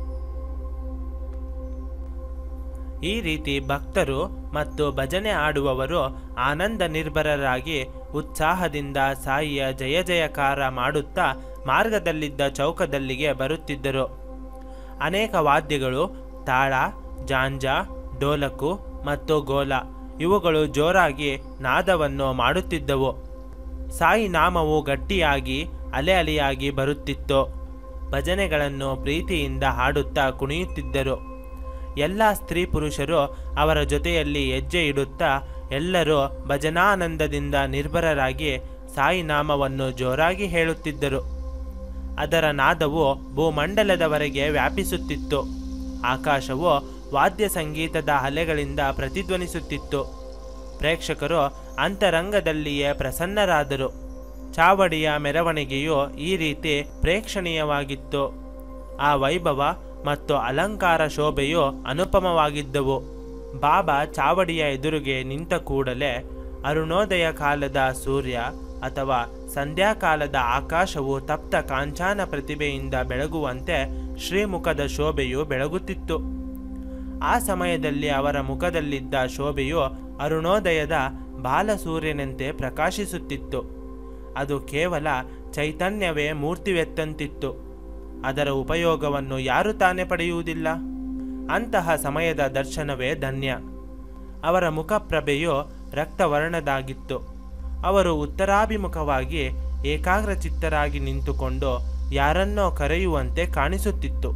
ಈ ರೀತಿ ಭಕ್ತರು ಮತ್ತು ಭಜನೆ ಆಡುವವರು ಆನಂದ ನಿರ್ಭರರಾಗಿ ಉತ್ಸಾಹದಿಂದ ಸಾಯಿಯ ಜಯ ಜಯಕಾರ ಮಾಡುತ್ತಾ ಮಾರ್ಗದಲ್ಲಿದ್ದ ಚೌಕದಲ್ಲಿಗೆ ಬರುತ್ತಿದ್ದರು ಅನೇಕ ವಾದ್ಯಗಳು ತಾಳ ಜಾಂಜ ಡೋಲಕು ಮತ್ತು ಗೋಲ ಇವುಗಳು ಜೋರಾಗಿ ನಾದವನ್ನು ಮಾಡುತ್ತಿದ್ದವು ಸಾಯಿ ನಾಮವು ಗಟ್ಟಿಯಾಗಿ ಅಲೆ ಅಲೆಯಾಗಿ ಬರುತ್ತಿತ್ತು ಭಜನೆಗಳನ್ನು ಪ್ರೀತಿಯಿಂದ ಹಾಡುತ್ತಾ ಕುಣಿಯುತ್ತಿದ್ದರು ಎಲ್ಲ ಸ್ತ್ರೀ ಪುರುಷರು ಅವರ ಜೊತೆಯಲ್ಲಿ ಹೆಜ್ಜೆ ಇಡುತ್ತಾ ಎಲ್ಲರೂ ಭಜನಾನಂದದಿಂದ ನಿರ್ಭರರಾಗಿ ಸಾಯಿ ನಾಮವನ್ನು ಜೋರಾಗಿ ಹೇಳುತ್ತಿದ್ದರು ಅದರ ನಾದವು ಭೂಮಂಡಲದವರೆಗೆ ವ್ಯಾಪಿಸುತ್ತಿತ್ತು ಆಕಾಶವು ವಾದ್ಯ ಸಂಗೀತದ ಅಲೆಗಳಿಂದ ಪ್ರತಿಧ್ವನಿಸುತ್ತಿತ್ತು ಪ್ರೇಕ್ಷಕರು ಅಂತರಂಗದಲ್ಲಿಯೇ ಪ್ರಸನ್ನರಾದರು ಚಾವಡಿಯ ಮೆರವಣಿಗೆಯು ಈ ರೀತಿ ಪ್ರೇಕ್ಷಣೀಯವಾಗಿತ್ತು ಆ ವೈಭವ ಮತ್ತು ಅಲಂಕಾರ ಶೋಭೆಯು ಅನುಪಮವಾಗಿದ್ದವು ಬಾಬಾ ಚಾವಡಿಯ ಎದುರಿಗೆ ನಿಂತ ಕೂಡಲೇ ಅರುಣೋದಯ ಕಾಲದ ಸೂರ್ಯ ಅಥವಾ ಸಂಧ್ಯಾಕಾಲದ ಆಕಾಶವು ತಪ್ತ ಕಾಂಚಾನ ಪ್ರತಿಭೆಯಿಂದ ಬೆಳಗುವಂತೆ ಶ್ರೀಮುಖದ ಶೋಭೆಯು ಬೆಳಗುತ್ತಿತ್ತು ಆ ಸಮಯದಲ್ಲಿ ಅವರ ಮುಖದಲ್ಲಿದ್ದ ಶೋಭೆಯು ಅರುಣೋದಯದ ಬಾಲಸೂರ್ಯನಂತೆ ಪ್ರಕಾಶಿಸುತ್ತಿತ್ತು ಅದು ಕೇವಲ ಚೈತನ್ಯವೇ ಮೂರ್ತಿವೆತ್ತಂತಿತ್ತು ಅದರ ಉಪಯೋಗವನ್ನು ಯಾರು ತಾನೇ ಪಡೆಯುವುದಿಲ್ಲ ಅಂತಹ ಸಮಯದ ದರ್ಶನವೇ ಧನ್ಯ ಅವರ ಮುಖಪ್ರಭೆಯು ರಕ್ತವರ್ಣದಾಗಿತ್ತು ಅವರು ಉತ್ತರಾಭಿಮುಖವಾಗಿ ಏಕಾಗ್ರಚಿತ್ತರಾಗಿ ನಿಂತುಕೊಂಡು ಯಾರನ್ನೋ ಕರೆಯುವಂತೆ ಕಾಣಿಸುತ್ತಿತ್ತು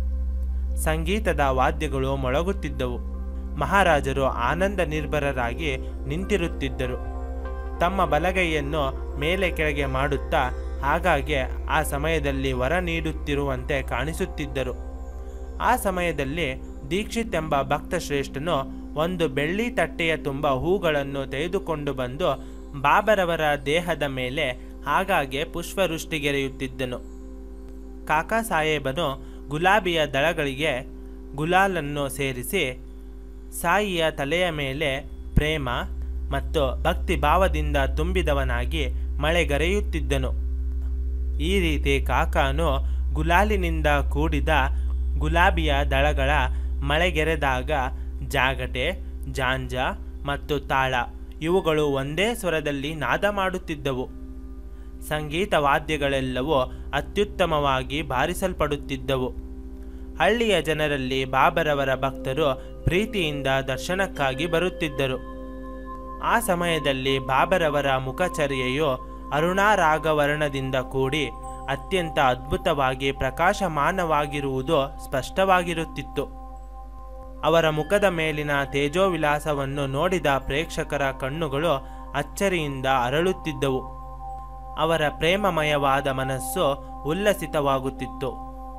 ಸಂಗೀತದ ವಾದ್ಯಗಳು ಮೊಳಗುತ್ತಿದ್ದವು ಮಹಾರಾಜರು ಆನಂದ ನಿರ್ಭರರಾಗಿ ನಿಂತಿರುತ್ತಿದ್ದರು ತಮ್ಮ ಬಲಗೈಯನ್ನು ಮೇಲೆ ಕೆಳಗೆ ಮಾಡುತ್ತಾ ಹಾಗಾಗಿ ಆ ಸಮಯದಲ್ಲಿ ವರ ನೀಡುತ್ತಿರುವಂತೆ ಕಾಣಿಸುತ್ತಿದ್ದರು ಆ ಸಮಯದಲ್ಲಿ ದೀಕ್ಷಿತ್ ಎಂಬ ಭಕ್ತ ಶ್ರೇಷ್ಠನು ಒಂದು ಬೆಳ್ಳಿ ತಟ್ಟೆಯ ತುಂಬ ಹೂಗಳನ್ನು ತೆಗೆದುಕೊಂಡು ಬಂದು ಬಾಬರವರ ದೇಹದ ಮೇಲೆ ಆಗಾಗ್ಗೆ ಪುಷ್ಪವೃಷ್ಟಿಗೆರೆಯುತ್ತಿದ್ದನು ಕಾಕಾ ಸಾಹೇಬನು ಗುಲಾಬಿಯ ದಳಗಳಿಗೆ ಗುಲಾಲನ್ನು ಸೇರಿಸಿ ಸಾಯಿಯ ತಲೆಯ ಮೇಲೆ ಪ್ರೇಮ ಮತ್ತು ಭಕ್ತಿ ಭಾವದಿಂದ ತುಂಬಿದವನಾಗಿ ಮಳೆಗರೆಯುತ್ತಿದ್ದನು ಈ ರೀತಿ ಕಾಕಾನು ಗುಲಾಲಿನಿಂದ ಕೂಡಿದ ಗುಲಾಬಿಯ ದಳಗಳ ಮಳೆಗೆರೆದಾಗ ಜಾಗಟೆ ಜಾಂಜ ಮತ್ತು ತಾಳ ಇವುಗಳು ಒಂದೇ ಸ್ವರದಲ್ಲಿ ನಾದ ಮಾಡುತ್ತಿದ್ದವು ಸಂಗೀತ ವಾದ್ಯಗಳೆಲ್ಲವೂ ಅತ್ಯುತ್ತಮವಾಗಿ ಬಾರಿಸಲ್ಪಡುತ್ತಿದ್ದವು ಹಳ್ಳಿಯ ಜನರಲ್ಲಿ ಬಾಬರವರ ಭಕ್ತರು ಪ್ರೀತಿಯಿಂದ ದರ್ಶನಕ್ಕಾಗಿ ಬರುತ್ತಿದ್ದರು ಆ ಸಮಯದಲ್ಲಿ ಬಾಬರವರ ಮುಖಚರ್ಯೆಯು ಅರುಣಾರಾಗವರ್ಣದಿಂದ ಕೂಡಿ ಅತ್ಯಂತ ಅದ್ಭುತವಾಗಿ ಪ್ರಕಾಶಮಾನವಾಗಿರುವುದು ಸ್ಪಷ್ಟವಾಗಿರುತ್ತಿತ್ತು ಅವರ ಮುಖದ ಮೇಲಿನ ತೇಜೋವಿಲಾಸವನ್ನು ನೋಡಿದ ಪ್ರೇಕ್ಷಕರ ಕಣ್ಣುಗಳು ಅಚ್ಚರಿಯಿಂದ ಅರಳುತ್ತಿದ್ದವು ಅವರ ಪ್ರೇಮಮಯವಾದ ಮನಸ್ಸು ಉಲ್ಲಸಿತವಾಗುತ್ತಿತ್ತು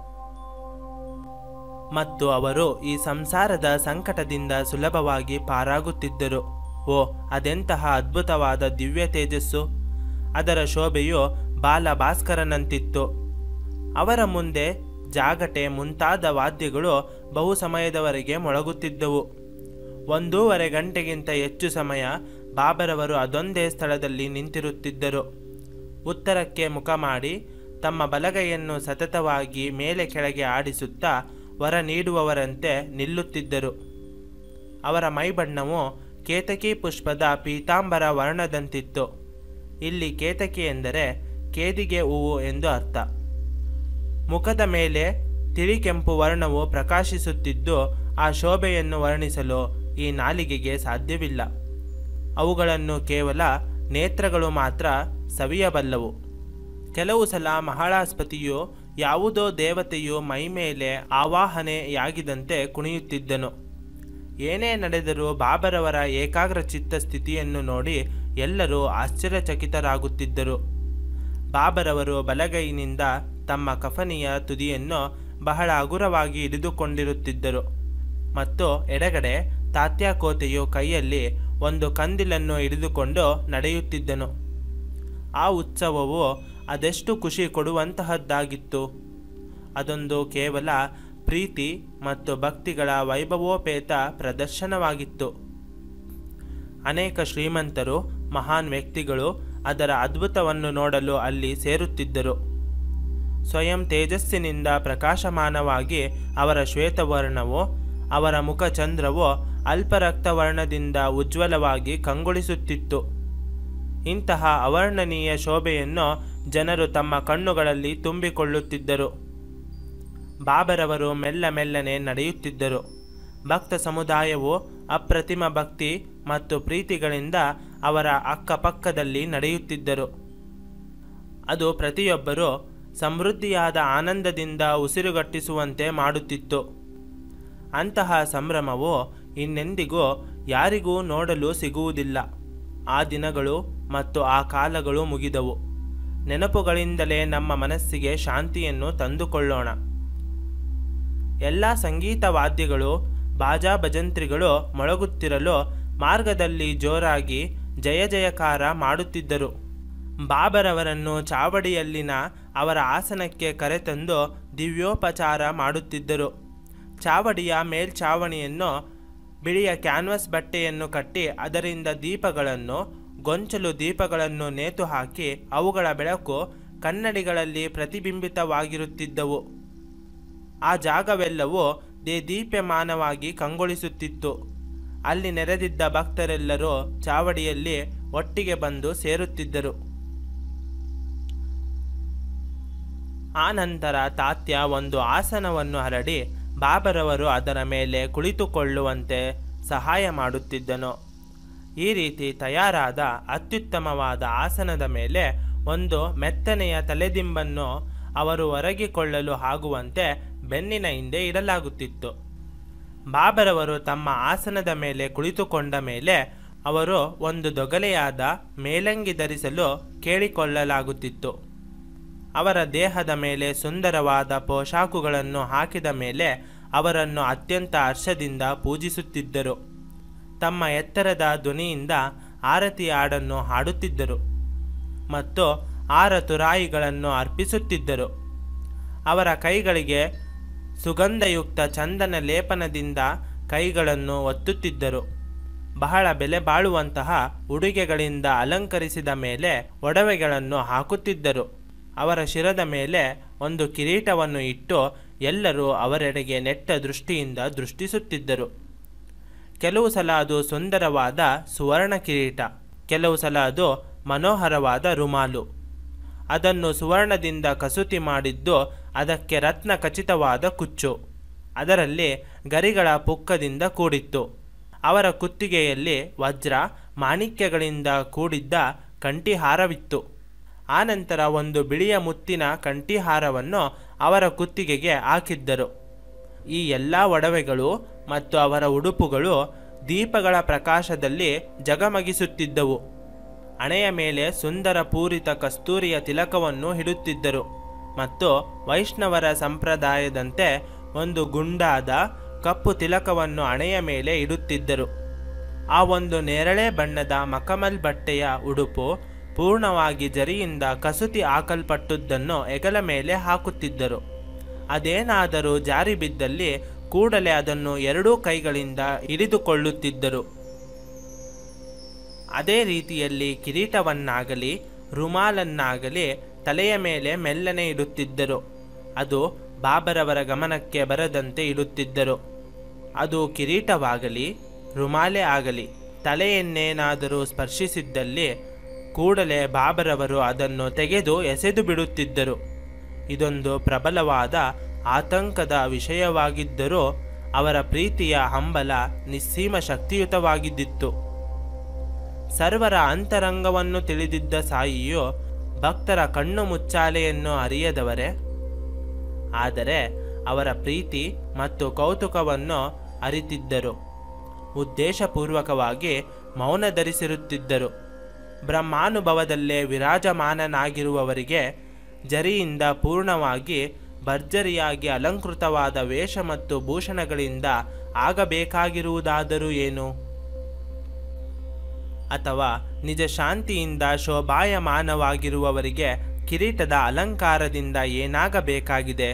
ಮತ್ತು ಅವರು ಈ ಸಂಸಾರದ ಸಂಕಟದಿಂದ ಸುಲಭವಾಗಿ ಪಾರಾಗುತ್ತಿದ್ದರು ಓ ಅದೆಂತಹ ಅದ್ಭುತವಾದ ದಿವ್ಯ ತೇಜಸ್ಸು ಅದರ ಶೋಭೆಯು ಬಾಲ ಭಾಸ್ಕರನಂತಿತ್ತು ಅವರ ಮುಂದೆ ಜಾಗಟೆ ಮುಂತಾದ ವಾದ್ಯಗಳು ಬಹು ಸಮಯದವರೆಗೆ ಮೊಳಗುತ್ತಿದ್ದವು ಒಂದೂವರೆ ಗಂಟೆಗಿಂತ ಹೆಚ್ಚು ಸಮಯ ಬಾಬರವರು ಅದೊಂದೇ ಸ್ಥಳದಲ್ಲಿ ನಿಂತಿರುತ್ತಿದ್ದರು ಉತ್ತರಕ್ಕೆ ಮುಖ ಮಾಡಿ ತಮ್ಮ ಬಲಗೈಯನ್ನು ಸತತವಾಗಿ ಮೇಲೆ ಕೆಳಗೆ ಆಡಿಸುತ್ತಾ ವರ ನೀಡುವವರಂತೆ ನಿಲ್ಲುತ್ತಿದ್ದರು ಅವರ ಮೈಬಣ್ಣವು ಕೇತಕಿ ಪುಷ್ಪದ ಪೀತಾಂಬರ ವರ್ಣದಂತಿತ್ತು ಇಲ್ಲಿ ಕೇತಕಿ ಎಂದರೆ ಕೇದಿಗೆ ಹೂವು ಎಂದು ಅರ್ಥ ಮುಖದ ಮೇಲೆ ತಿಳಿ ಕೆಂಪು ವರ್ಣವು ಪ್ರಕಾಶಿಸುತ್ತಿದ್ದು ಆ ಶೋಭೆಯನ್ನು ವರ್ಣಿಸಲು ಈ ನಾಲಿಗೆಗೆ ಸಾಧ್ಯವಿಲ್ಲ ಅವುಗಳನ್ನು ಕೇವಲ ನೇತ್ರಗಳು ಮಾತ್ರ ಸವಿಯಬಲ್ಲವು ಕೆಲವು ಸಲ ಮಹಾಳಾಸ್ಪತಿಯು ಯಾವುದೋ ದೇವತೆಯು ಮೈಮೇಲೆ ಆವಾಹನೆಯಾಗಿದಂತೆ ಕುಣಿಯುತ್ತಿದ್ದನು ಏನೇ ನಡೆದರೂ ಬಾಬರವರ ಏಕಾಗ್ರ ಚಿತ್ತ ಸ್ಥಿತಿಯನ್ನು ನೋಡಿ ಎಲ್ಲರೂ ಆಶ್ಚರ್ಯಚಕಿತರಾಗುತ್ತಿದ್ದರು ಬಾಬರವರು ಬಲಗೈನಿಂದ ತಮ್ಮ ಕಫನಿಯ ತುದಿಯನ್ನು ಬಹಳ ಹಗುರವಾಗಿ ಹಿಡಿದುಕೊಂಡಿರುತ್ತಿದ್ದರು ಮತ್ತು ಎಡಗಡೆ ತಾತ್ಯಾಕೋತೆಯು ಕೈಯಲ್ಲಿ ಒಂದು ಕಂದಿಲನ್ನು ಹಿಡಿದುಕೊಂಡು ನಡೆಯುತ್ತಿದ್ದನು ಆ ಉತ್ಸವವು ಅದೆಷ್ಟು ಖುಷಿ ಕೊಡುವಂತಹದ್ದಾಗಿತ್ತು ಅದೊಂದು ಕೇವಲ ಪ್ರೀತಿ ಮತ್ತು ಭಕ್ತಿಗಳ ವೈಭವೋಪೇತ ಪ್ರದರ್ಶನವಾಗಿತ್ತು ಅನೇಕ ಶ್ರೀಮಂತರು ಮಹಾನ್ ವ್ಯಕ್ತಿಗಳು ಅದರ ಅದ್ಭುತವನ್ನು ನೋಡಲು ಅಲ್ಲಿ ಸೇರುತ್ತಿದ್ದರು ಸ್ವಯಂ ತೇಜಸ್ಸಿನಿಂದ ಪ್ರಕಾಶಮಾನವಾಗಿ ಅವರ ಶ್ವೇತವರ್ಣವು ಅವರ ಮುಖಚಂದ್ರವು ಅಲ್ಪರಕ್ತವರ್ಣದಿಂದ ಉಜ್ವಲವಾಗಿ ಕಂಗೊಳಿಸುತ್ತಿತ್ತು ಇಂತಹ ಅವರ್ಣನೀಯ ಶೋಭೆಯನ್ನು ಜನರು ತಮ್ಮ ಕಣ್ಣುಗಳಲ್ಲಿ ತುಂಬಿಕೊಳ್ಳುತ್ತಿದ್ದರು ಬಾಬರವರು ಮೆಲ್ಲ ಮೆಲ್ಲನೆ ನಡೆಯುತ್ತಿದ್ದರು ಭಕ್ತ ಸಮುದಾಯವು ಅಪ್ರತಿಮ ಭಕ್ತಿ ಮತ್ತು ಪ್ರೀತಿಗಳಿಂದ ಅವರ ಅಕ್ಕಪಕ್ಕದಲ್ಲಿ ನಡೆಯುತ್ತಿದ್ದರು ಅದು ಪ್ರತಿಯೊಬ್ಬರೂ ಸಮೃದ್ಧಿಯಾದ ಆನಂದದಿಂದ ಉಸಿರುಗಟ್ಟಿಸುವಂತೆ ಮಾಡುತ್ತಿತ್ತು ಅಂತಹ ಸಂಭ್ರಮವು ಇನ್ನೆಂದಿಗೂ ಯಾರಿಗೂ ನೋಡಲು ಸಿಗುವುದಿಲ್ಲ ಆ ದಿನಗಳು ಮತ್ತು ಆ ಕಾಲಗಳು ಮುಗಿದವು ನೆನಪುಗಳಿಂದಲೇ ನಮ್ಮ ಮನಸ್ಸಿಗೆ ಶಾಂತಿಯನ್ನು ತಂದುಕೊಳ್ಳೋಣ ಎಲ್ಲ ಸಂಗೀತ ವಾದ್ಯಗಳು ಬಾಜಾ ಭಜಂತ್ರಿಗಳು ಮೊಳಗುತ್ತಿರಲು ಮಾರ್ಗದಲ್ಲಿ ಜೋರಾಗಿ ಜಯ ಜಯಕಾರ ಮಾಡುತ್ತಿದ್ದರು ಬಾಬರವರನ್ನು ಚಾವಡಿಯಲ್ಲಿನ ಅವರ ಆಸನಕ್ಕೆ ಕರೆತಂದು ದಿವ್ಯೋಪಚಾರ ಮಾಡುತ್ತಿದ್ದರು ಚಾವಡಿಯ ಮೇಲ್ಛಾವಣಿಯನ್ನು ಬಿಳಿಯ ಕ್ಯಾನ್ವಸ್ ಬಟ್ಟೆಯನ್ನು ಕಟ್ಟಿ ಅದರಿಂದ ದೀಪಗಳನ್ನು ಗೊಂಚಲು ದೀಪಗಳನ್ನು ನೇತು ಹಾಕಿ ಅವುಗಳ ಬೆಳಕು ಕನ್ನಡಿಗಳಲ್ಲಿ ಪ್ರತಿಬಿಂಬಿತವಾಗಿರುತ್ತಿದ್ದವು ಆ ಜಾಗವೆಲ್ಲವೂ ದೇ ದೀಪ್ಯಮಾನವಾಗಿ ಕಂಗೊಳಿಸುತ್ತಿತ್ತು ಅಲ್ಲಿ ನೆರೆದಿದ್ದ ಭಕ್ತರೆಲ್ಲರೂ ಚಾವಡಿಯಲ್ಲಿ ಒಟ್ಟಿಗೆ ಬಂದು ಸೇರುತ್ತಿದ್ದರು ಆ ನಂತರ ತಾತ್ಯ ಒಂದು ಆಸನವನ್ನು ಹರಡಿ ಬಾಬರವರು ಅದರ ಮೇಲೆ ಕುಳಿತುಕೊಳ್ಳುವಂತೆ ಸಹಾಯ ಮಾಡುತ್ತಿದ್ದನು ಈ ರೀತಿ ತಯಾರಾದ ಅತ್ಯುತ್ತಮವಾದ ಆಸನದ ಮೇಲೆ ಒಂದು ಮೆತ್ತನೆಯ ತಲೆದಿಂಬನ್ನು ಅವರು ಒರಗಿಕೊಳ್ಳಲು ಆಗುವಂತೆ ಬೆನ್ನಿನ ಹಿಂದೆ ಇಡಲಾಗುತ್ತಿತ್ತು ಬಾಬರವರು ತಮ್ಮ ಆಸನದ ಮೇಲೆ ಕುಳಿತುಕೊಂಡ ಮೇಲೆ ಅವರು ಒಂದು ದೊಗಲೆಯಾದ ಮೇಲಂಗಿ ಧರಿಸಲು ಕೇಳಿಕೊಳ್ಳಲಾಗುತ್ತಿತ್ತು ಅವರ ದೇಹದ ಮೇಲೆ ಸುಂದರವಾದ ಪೋಷಾಕುಗಳನ್ನು ಹಾಕಿದ ಮೇಲೆ ಅವರನ್ನು ಅತ್ಯಂತ ಹರ್ಷದಿಂದ ಪೂಜಿಸುತ್ತಿದ್ದರು ತಮ್ಮ ಎತ್ತರದ ಧ್ವನಿಯಿಂದ ಆರತಿ ಹಾಡನ್ನು ಹಾಡುತ್ತಿದ್ದರು ಮತ್ತು ಆರ ತುರಾಯಿಗಳನ್ನು ಅರ್ಪಿಸುತ್ತಿದ್ದರು ಅವರ ಕೈಗಳಿಗೆ ಸುಗಂಧಯುಕ್ತ ಚಂದನ ಲೇಪನದಿಂದ ಕೈಗಳನ್ನು ಒತ್ತುತ್ತಿದ್ದರು ಬಹಳ ಬೆಲೆ ಬಾಳುವಂತಹ ಉಡುಗೆಗಳಿಂದ ಅಲಂಕರಿಸಿದ ಮೇಲೆ ಒಡವೆಗಳನ್ನು ಹಾಕುತ್ತಿದ್ದರು ಅವರ ಶಿರದ ಮೇಲೆ ಒಂದು ಕಿರೀಟವನ್ನು ಇಟ್ಟು ಎಲ್ಲರೂ ಅವರೆಡೆಗೆ ನೆಟ್ಟ ದೃಷ್ಟಿಯಿಂದ ದೃಷ್ಟಿಸುತ್ತಿದ್ದರು ಕೆಲವು ಸಲ ಅದು ಸುಂದರವಾದ ಸುವರ್ಣ ಕಿರೀಟ ಕೆಲವು ಸಲ ಅದು ಮನೋಹರವಾದ ರುಮಾಲು ಅದನ್ನು ಸುವರ್ಣದಿಂದ ಕಸೂತಿ ಮಾಡಿದ್ದು ಅದಕ್ಕೆ ರತ್ನ ಖಚಿತವಾದ ಕುಚ್ಚು ಅದರಲ್ಲಿ ಗರಿಗಳ ಪುಕ್ಕದಿಂದ ಕೂಡಿತ್ತು ಅವರ ಕುತ್ತಿಗೆಯಲ್ಲಿ ವಜ್ರ ಮಾಣಿಕ್ಯಗಳಿಂದ ಕೂಡಿದ್ದ ಕಂಠಿಹಾರವಿತ್ತು ಆನಂತರ ಒಂದು ಬಿಳಿಯ ಮುತ್ತಿನ ಕಂಠಿಹಾರವನ್ನು ಅವರ ಕುತ್ತಿಗೆಗೆ ಹಾಕಿದ್ದರು ಈ ಎಲ್ಲ ಒಡವೆಗಳು ಮತ್ತು ಅವರ ಉಡುಪುಗಳು ದೀಪಗಳ ಪ್ರಕಾಶದಲ್ಲಿ ಜಗಮಗಿಸುತ್ತಿದ್ದವು ಹಣೆಯ ಮೇಲೆ ಸುಂದರ ಪೂರಿತ ಕಸ್ತೂರಿಯ ತಿಲಕವನ್ನು ಇಡುತ್ತಿದ್ದರು ಮತ್ತು ವೈಷ್ಣವರ ಸಂಪ್ರದಾಯದಂತೆ ಒಂದು ಗುಂಡಾದ ಕಪ್ಪು ತಿಲಕವನ್ನು ಹಣೆಯ ಮೇಲೆ ಇಡುತ್ತಿದ್ದರು ಆ ಒಂದು ನೇರಳೆ ಬಣ್ಣದ ಮಕಮಲ್ ಬಟ್ಟೆಯ ಉಡುಪು ಪೂರ್ಣವಾಗಿ ಜರಿಯಿಂದ ಕಸೂತಿ ಹಾಕಲ್ಪಟ್ಟುದನ್ನು ಹೆಗಲ ಮೇಲೆ ಹಾಕುತ್ತಿದ್ದರು ಅದೇನಾದರೂ ಜಾರಿ ಬಿದ್ದಲ್ಲಿ ಕೂಡಲೇ ಅದನ್ನು ಎರಡೂ ಕೈಗಳಿಂದ ಹಿಡಿದುಕೊಳ್ಳುತ್ತಿದ್ದರು ಅದೇ ರೀತಿಯಲ್ಲಿ ಕಿರೀಟವನ್ನಾಗಲಿ ರುಮಾಲನ್ನಾಗಲಿ ತಲೆಯ ಮೇಲೆ ಮೆಲ್ಲನೆ ಇಡುತ್ತಿದ್ದರು ಅದು ಬಾಬರವರ ಗಮನಕ್ಕೆ ಬರದಂತೆ ಇಡುತ್ತಿದ್ದರು ಅದು ಕಿರೀಟವಾಗಲಿ ರುಮಾಲೆ ಆಗಲಿ ತಲೆಯನ್ನೇನಾದರೂ ಸ್ಪರ್ಶಿಸಿದ್ದಲ್ಲಿ ಕೂಡಲೇ ಬಾಬರವರು ಅದನ್ನು ತೆಗೆದು ಎಸೆದು ಬಿಡುತ್ತಿದ್ದರು ಇದೊಂದು ಪ್ರಬಲವಾದ ಆತಂಕದ ವಿಷಯವಾಗಿದ್ದರೂ ಅವರ ಪ್ರೀತಿಯ ಹಂಬಲ ನಿಸ್ಸೀಮ ಶಕ್ತಿಯುತವಾಗಿದ್ದಿತ್ತು ಸರ್ವರ ಅಂತರಂಗವನ್ನು ತಿಳಿದಿದ್ದ ಸಾಯಿಯು ಭಕ್ತರ ಕಣ್ಣು ಮುಚ್ಚಾಲೆಯನ್ನು ಅರಿಯದವರೇ ಆದರೆ ಅವರ ಪ್ರೀತಿ ಮತ್ತು ಕೌತುಕವನ್ನು ಅರಿತಿದ್ದರು ಉದ್ದೇಶಪೂರ್ವಕವಾಗಿ ಮೌನ ಧರಿಸಿರುತ್ತಿದ್ದರು ಬ್ರಹ್ಮಾನುಭವದಲ್ಲೇ ವಿರಾಜಮಾನನಾಗಿರುವವರಿಗೆ ಜರಿಯಿಂದ ಪೂರ್ಣವಾಗಿ ಭರ್ಜರಿಯಾಗಿ ಅಲಂಕೃತವಾದ ವೇಷ ಮತ್ತು ಭೂಷಣಗಳಿಂದ ಆಗಬೇಕಾಗಿರುವುದಾದರೂ ಏನು ಅಥವಾ ನಿಜ ಶಾಂತಿಯಿಂದ ಶೋಭಾಯಮಾನವಾಗಿರುವವರಿಗೆ ಕಿರೀಟದ ಅಲಂಕಾರದಿಂದ ಏನಾಗಬೇಕಾಗಿದೆ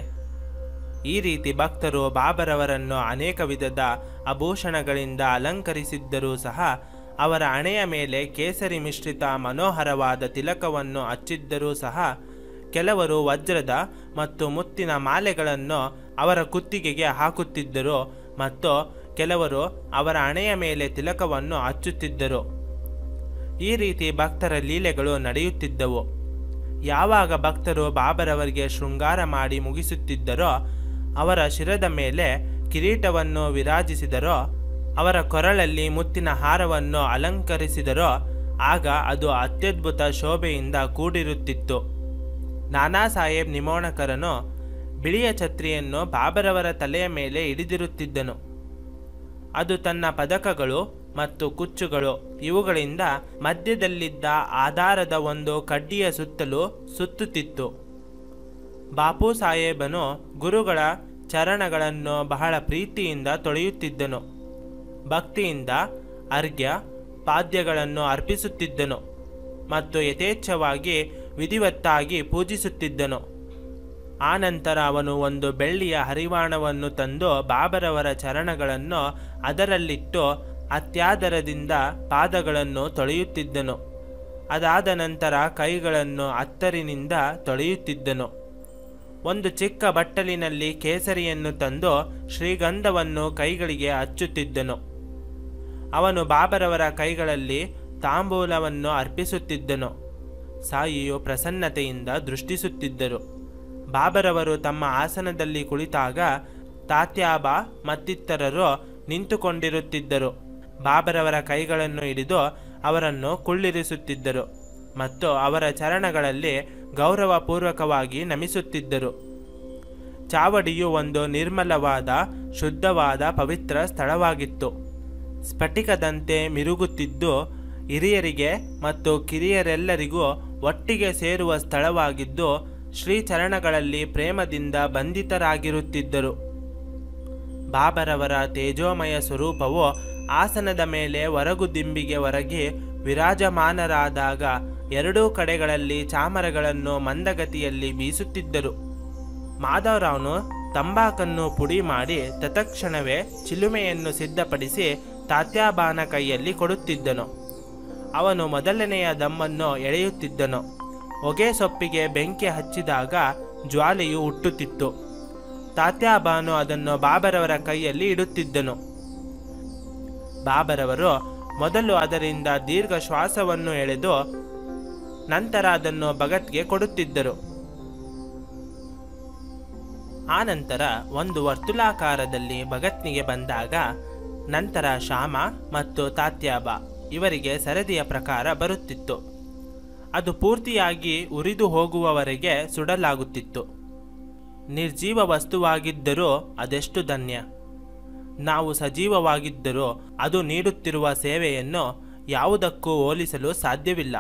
ಈ ರೀತಿ ಭಕ್ತರು ಬಾಬರವರನ್ನು ಅನೇಕ ವಿಧದ ಆಭೂಷಣಗಳಿಂದ ಅಲಂಕರಿಸಿದ್ದರೂ ಸಹ ಅವರ ಹಣೆಯ ಮೇಲೆ ಕೇಸರಿ ಮಿಶ್ರಿತ ಮನೋಹರವಾದ ತಿಲಕವನ್ನು ಹಚ್ಚಿದ್ದರೂ ಸಹ ಕೆಲವರು ವಜ್ರದ ಮತ್ತು ಮುತ್ತಿನ ಮಾಲೆಗಳನ್ನು ಅವರ ಕುತ್ತಿಗೆಗೆ ಹಾಕುತ್ತಿದ್ದರು ಮತ್ತು ಕೆಲವರು ಅವರ ಹಣೆಯ ಮೇಲೆ ತಿಲಕವನ್ನು ಹಚ್ಚುತ್ತಿದ್ದರು ಈ ರೀತಿ ಭಕ್ತರ ಲೀಲೆಗಳು ನಡೆಯುತ್ತಿದ್ದವು ಯಾವಾಗ ಭಕ್ತರು ಬಾಬರವರಿಗೆ ಶೃಂಗಾರ ಮಾಡಿ ಮುಗಿಸುತ್ತಿದ್ದರೋ ಅವರ ಶಿರದ ಮೇಲೆ ಕಿರೀಟವನ್ನು ವಿರಾಜಿಸಿದರೋ ಅವರ ಕೊರಳಲ್ಲಿ ಮುತ್ತಿನ ಹಾರವನ್ನು ಅಲಂಕರಿಸಿದರೋ ಆಗ ಅದು ಅತ್ಯದ್ಭುತ ಶೋಭೆಯಿಂದ ಕೂಡಿರುತ್ತಿತ್ತು ನಾನಾ ಸಾಹೇಬ್ ನಿಮೋಣಕರನು ಬಿಳಿಯ ಛತ್ರಿಯನ್ನು ಬಾಬರವರ ತಲೆಯ ಮೇಲೆ ಹಿಡಿದಿರುತ್ತಿದ್ದನು ಅದು ತನ್ನ ಪದಕಗಳು ಮತ್ತು ಕುಚ್ಚುಗಳು ಇವುಗಳಿಂದ ಮಧ್ಯದಲ್ಲಿದ್ದ ಆಧಾರದ ಒಂದು ಕಡ್ಡಿಯ ಸುತ್ತಲೂ ಸುತ್ತುತ್ತಿತ್ತು ಬಾಪು ಸಾಹೇಬನು ಗುರುಗಳ ಚರಣಗಳನ್ನು ಬಹಳ ಪ್ರೀತಿಯಿಂದ ತೊಳೆಯುತ್ತಿದ್ದನು ಭಕ್ತಿಯಿಂದ ಅರ್ಘ್ಯ ಪಾದ್ಯಗಳನ್ನು ಅರ್ಪಿಸುತ್ತಿದ್ದನು ಮತ್ತು ಯಥೇಚ್ಛವಾಗಿ ವಿಧಿವತ್ತಾಗಿ ಪೂಜಿಸುತ್ತಿದ್ದನು ಆನಂತರ ಅವನು ಒಂದು ಬೆಳ್ಳಿಯ ಹರಿವಾಣವನ್ನು ತಂದು ಬಾಬರವರ ಚರಣಗಳನ್ನು ಅದರಲ್ಲಿಟ್ಟು ಅತ್ಯಾದರದಿಂದ ಪಾದಗಳನ್ನು ತೊಳೆಯುತ್ತಿದ್ದನು ಅದಾದ ನಂತರ ಕೈಗಳನ್ನು ಅತ್ತರಿನಿಂದ ತೊಳೆಯುತ್ತಿದ್ದನು ಒಂದು ಚಿಕ್ಕ ಬಟ್ಟಲಿನಲ್ಲಿ ಕೇಸರಿಯನ್ನು ತಂದು ಶ್ರೀಗಂಧವನ್ನು ಕೈಗಳಿಗೆ ಹಚ್ಚುತ್ತಿದ್ದನು ಅವನು ಬಾಬರವರ ಕೈಗಳಲ್ಲಿ ತಾಂಬೂಲವನ್ನು ಅರ್ಪಿಸುತ್ತಿದ್ದನು ಸಾಯಿಯು ಪ್ರಸನ್ನತೆಯಿಂದ ದೃಷ್ಟಿಸುತ್ತಿದ್ದರು ಬಾಬರವರು ತಮ್ಮ ಆಸನದಲ್ಲಿ ಕುಳಿತಾಗ ತಾತ್ಯಾಬ ಮತ್ತಿತರರು ನಿಂತುಕೊಂಡಿರುತ್ತಿದ್ದರು ಬಾಬರವರ ಕೈಗಳನ್ನು ಹಿಡಿದು ಅವರನ್ನು ಕುಳ್ಳಿರಿಸುತ್ತಿದ್ದರು ಮತ್ತು ಅವರ ಚರಣಗಳಲ್ಲಿ ಗೌರವಪೂರ್ವಕವಾಗಿ ನಮಿಸುತ್ತಿದ್ದರು ಚಾವಡಿಯು ಒಂದು ನಿರ್ಮಲವಾದ ಶುದ್ಧವಾದ ಪವಿತ್ರ ಸ್ಥಳವಾಗಿತ್ತು ಸ್ಫಟಿಕದಂತೆ ಮಿರುಗುತ್ತಿದ್ದು ಹಿರಿಯರಿಗೆ ಮತ್ತು ಕಿರಿಯರೆಲ್ಲರಿಗೂ ಒಟ್ಟಿಗೆ ಸೇರುವ ಸ್ಥಳವಾಗಿದ್ದು ಶ್ರೀಚರಣಗಳಲ್ಲಿ ಪ್ರೇಮದಿಂದ ಬಂಧಿತರಾಗಿರುತ್ತಿದ್ದರು ಬಾಬರವರ ತೇಜೋಮಯ ಸ್ವರೂಪವು ಆಸನದ ಮೇಲೆ ಹೊರಗು ದಿಂಬಿಗೆ ಹೊರಗಿ ವಿರಾಜಮಾನರಾದಾಗ ಎರಡೂ ಕಡೆಗಳಲ್ಲಿ ಚಾಮರಗಳನ್ನು ಮಂದಗತಿಯಲ್ಲಿ ಬೀಸುತ್ತಿದ್ದರು ಮಾಧವರಾವ್ನು ತಂಬಾಕನ್ನು ಪುಡಿ ಮಾಡಿ ತತ್ಕ್ಷಣವೇ ಚಿಲುಮೆಯನ್ನು ಸಿದ್ಧಪಡಿಸಿ ತಾತ್ಯಾಬಾನ ಕೈಯಲ್ಲಿ ಕೊಡುತ್ತಿದ್ದನು ಅವನು ಮೊದಲನೆಯ ದಮ್ಮನ್ನು ಎಳೆಯುತ್ತಿದ್ದನು ಹೊಗೆ ಸೊಪ್ಪಿಗೆ ಬೆಂಕಿ ಹಚ್ಚಿದಾಗ ಜ್ವಾಲೆಯು ಹುಟ್ಟುತ್ತಿತ್ತು ತಾತ್ಯಾಬಾನು ಅದನ್ನು ಬಾಬರವರ ಕೈಯಲ್ಲಿ ಇಡುತ್ತಿದ್ದನು ಬಾಬರವರು ಮೊದಲು ಅದರಿಂದ ದೀರ್ಘ ಶ್ವಾಸವನ್ನು ಎಳೆದು ನಂತರ ಅದನ್ನು ಭಗತ್ಗೆ ಕೊಡುತ್ತಿದ್ದರು ಆ ನಂತರ ಒಂದು ವರ್ತುಲಾಕಾರದಲ್ಲಿ ಭಗತ್ನಿಗೆ ಬಂದಾಗ ನಂತರ ಶ್ಯಾಮ ಮತ್ತು ತಾತ್ಯಾಬ ಇವರಿಗೆ ಸರದಿಯ ಪ್ರಕಾರ ಬರುತ್ತಿತ್ತು ಅದು ಪೂರ್ತಿಯಾಗಿ ಉರಿದು ಹೋಗುವವರೆಗೆ ಸುಡಲಾಗುತ್ತಿತ್ತು ನಿರ್ಜೀವ ವಸ್ತುವಾಗಿದ್ದರೂ ಅದೆಷ್ಟು ಧನ್ಯ ನಾವು ಸಜೀವವಾಗಿದ್ದರೂ ಅದು ನೀಡುತ್ತಿರುವ ಸೇವೆಯನ್ನು ಯಾವುದಕ್ಕೂ ಹೋಲಿಸಲು ಸಾಧ್ಯವಿಲ್ಲ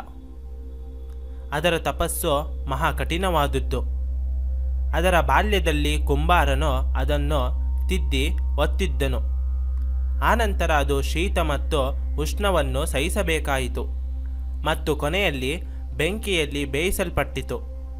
ಅದರ ತಪಸ್ಸು ಮಹಾ ಕಠಿಣವಾದದ್ದು ಅದರ ಬಾಲ್ಯದಲ್ಲಿ ಕುಂಬಾರನು ಅದನ್ನು ತಿದ್ದಿ ಒತ್ತಿದ್ದನು ಆನಂತರ ಅದು ಶೀತ ಮತ್ತು ಉಷ್ಣವನ್ನು ಸಹಿಸಬೇಕಾಯಿತು ಮತ್ತು ಕೊನೆಯಲ್ಲಿ ಬೆಂಕಿಯಲ್ಲಿ ಬೇಯಿಸಲ್ಪಟ್ಟಿತು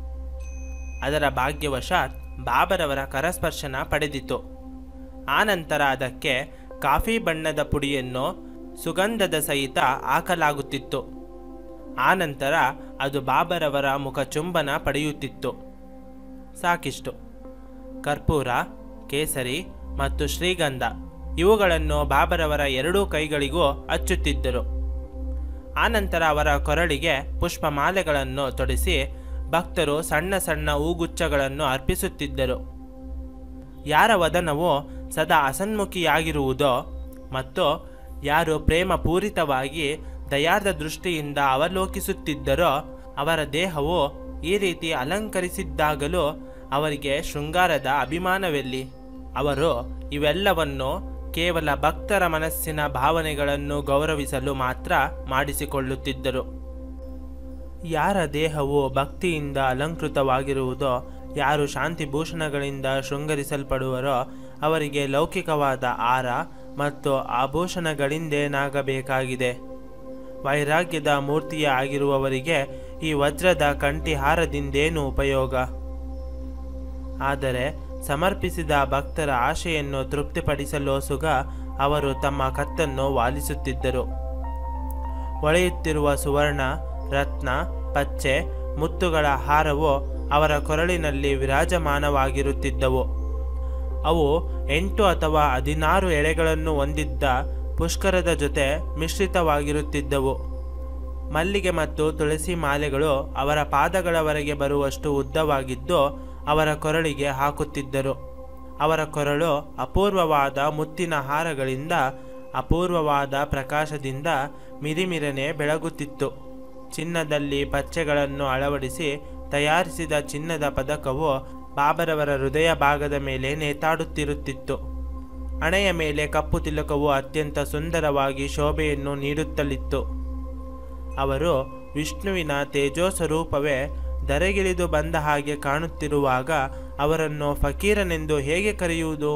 ಅದರ ಭಾಗ್ಯವಶಾತ್ ಬಾಬರವರ ಕರಸ್ಪರ್ಶನ ಪಡೆದಿತು ಆನಂತರ ಅದಕ್ಕೆ ಕಾಫಿ ಬಣ್ಣದ ಪುಡಿಯನ್ನು ಸುಗಂಧದ ಸಹಿತ ಹಾಕಲಾಗುತ್ತಿತ್ತು ಆನಂತರ ಅದು ಬಾಬರವರ ಮುಖಚುಂಬನ ಪಡೆಯುತ್ತಿತ್ತು ಸಾಕಿಷ್ಟು ಕರ್ಪೂರ ಕೇಸರಿ ಮತ್ತು ಶ್ರೀಗಂಧ ಇವುಗಳನ್ನು ಬಾಬರವರ ಎರಡೂ ಕೈಗಳಿಗೂ ಹಚ್ಚುತ್ತಿದ್ದರು ಆನಂತರ ಅವರ ಕೊರಳಿಗೆ ಪುಷ್ಪಮಾಲೆಗಳನ್ನು ತೊಡಿಸಿ ಭಕ್ತರು ಸಣ್ಣ ಸಣ್ಣ ಹೂಗುಚ್ಛಗಳನ್ನು ಅರ್ಪಿಸುತ್ತಿದ್ದರು ಯಾರ ವದನವು ಸದಾ ಅಸನ್ಮುಖಿಯಾಗಿರುವುದೋ ಮತ್ತು ಯಾರು ಪ್ರೇಮಪೂರಿತವಾಗಿ ದಯಾರ್ಧ ದೃಷ್ಟಿಯಿಂದ ಅವಲೋಕಿಸುತ್ತಿದ್ದರೋ ಅವರ ದೇಹವು ಈ ರೀತಿ ಅಲಂಕರಿಸಿದ್ದಾಗಲೂ ಅವರಿಗೆ ಶೃಂಗಾರದ ಅಭಿಮಾನವೆಲ್ಲಿ ಅವರು ಇವೆಲ್ಲವನ್ನು ಕೇವಲ ಭಕ್ತರ ಮನಸ್ಸಿನ ಭಾವನೆಗಳನ್ನು ಗೌರವಿಸಲು ಮಾತ್ರ ಮಾಡಿಸಿಕೊಳ್ಳುತ್ತಿದ್ದರು ಯಾರ ದೇಹವು ಭಕ್ತಿಯಿಂದ ಅಲಂಕೃತವಾಗಿರುವುದೋ ಯಾರು ಶಾಂತಿಭೂಷಣಗಳಿಂದ ಶೃಂಗರಿಸಲ್ಪಡುವರೋ ಅವರಿಗೆ ಲೌಕಿಕವಾದ ಆರ ಮತ್ತು ಆಭೂಷಣಗಳಿಂದೇನಾಗಬೇಕಾಗಿದೆ ವೈರಾಗ್ಯದ ಮೂರ್ತಿಯ ಆಗಿರುವವರಿಗೆ ಈ ವಜ್ರದ ಕಂಠಿಹಾರದಿಂದೇನು ಉಪಯೋಗ ಆದರೆ ಸಮರ್ಪಿಸಿದ ಭಕ್ತರ ಆಶೆಯನ್ನು ತೃಪ್ತಿಪಡಿಸಲು ಸುಗ ಅವರು ತಮ್ಮ ಕತ್ತನ್ನು ವಾಲಿಸುತ್ತಿದ್ದರು ಹೊಳೆಯುತ್ತಿರುವ ಸುವರ್ಣ ರತ್ನ ಪಚ್ಚೆ ಮುತ್ತುಗಳ ಹಾರವು ಅವರ ಕೊರಳಿನಲ್ಲಿ ವಿರಾಜಮಾನವಾಗಿರುತ್ತಿದ್ದವು ಅವು ಎಂಟು ಅಥವಾ ಹದಿನಾರು ಎಳೆಗಳನ್ನು ಹೊಂದಿದ್ದ ಪುಷ್ಕರದ ಜೊತೆ ಮಿಶ್ರಿತವಾಗಿರುತ್ತಿದ್ದವು ಮಲ್ಲಿಗೆ ಮತ್ತು ತುಳಸಿ ಮಾಲೆಗಳು ಅವರ ಪಾದಗಳವರೆಗೆ ಬರುವಷ್ಟು ಉದ್ದವಾಗಿದ್ದು ಅವರ ಕೊರಳಿಗೆ ಹಾಕುತ್ತಿದ್ದರು ಅವರ ಕೊರಳು ಅಪೂರ್ವವಾದ ಮುತ್ತಿನ ಹಾರಗಳಿಂದ ಅಪೂರ್ವವಾದ ಪ್ರಕಾಶದಿಂದ ಮಿರಿಮಿರನೆ ಬೆಳಗುತ್ತಿತ್ತು ಚಿನ್ನದಲ್ಲಿ ಪಚ್ಚೆಗಳನ್ನು ಅಳವಡಿಸಿ ತಯಾರಿಸಿದ ಚಿನ್ನದ ಪದಕವು ಬಾಬರವರ ಹೃದಯ ಭಾಗದ ಮೇಲೆ ನೇತಾಡುತ್ತಿರುತ್ತಿತ್ತು ಹಣೆಯ ಮೇಲೆ ಕಪ್ಪು ತಿಲಕವು ಅತ್ಯಂತ ಸುಂದರವಾಗಿ ಶೋಭೆಯನ್ನು ನೀಡುತ್ತಲಿತ್ತು ಅವರು ವಿಷ್ಣುವಿನ ತೇಜೋ ಸ್ವರೂಪವೇ ಧರೆಗಿಳಿದು ಬಂದ ಹಾಗೆ ಕಾಣುತ್ತಿರುವಾಗ ಅವರನ್ನು ಫಕೀರನೆಂದು ಹೇಗೆ ಕರೆಯುವುದು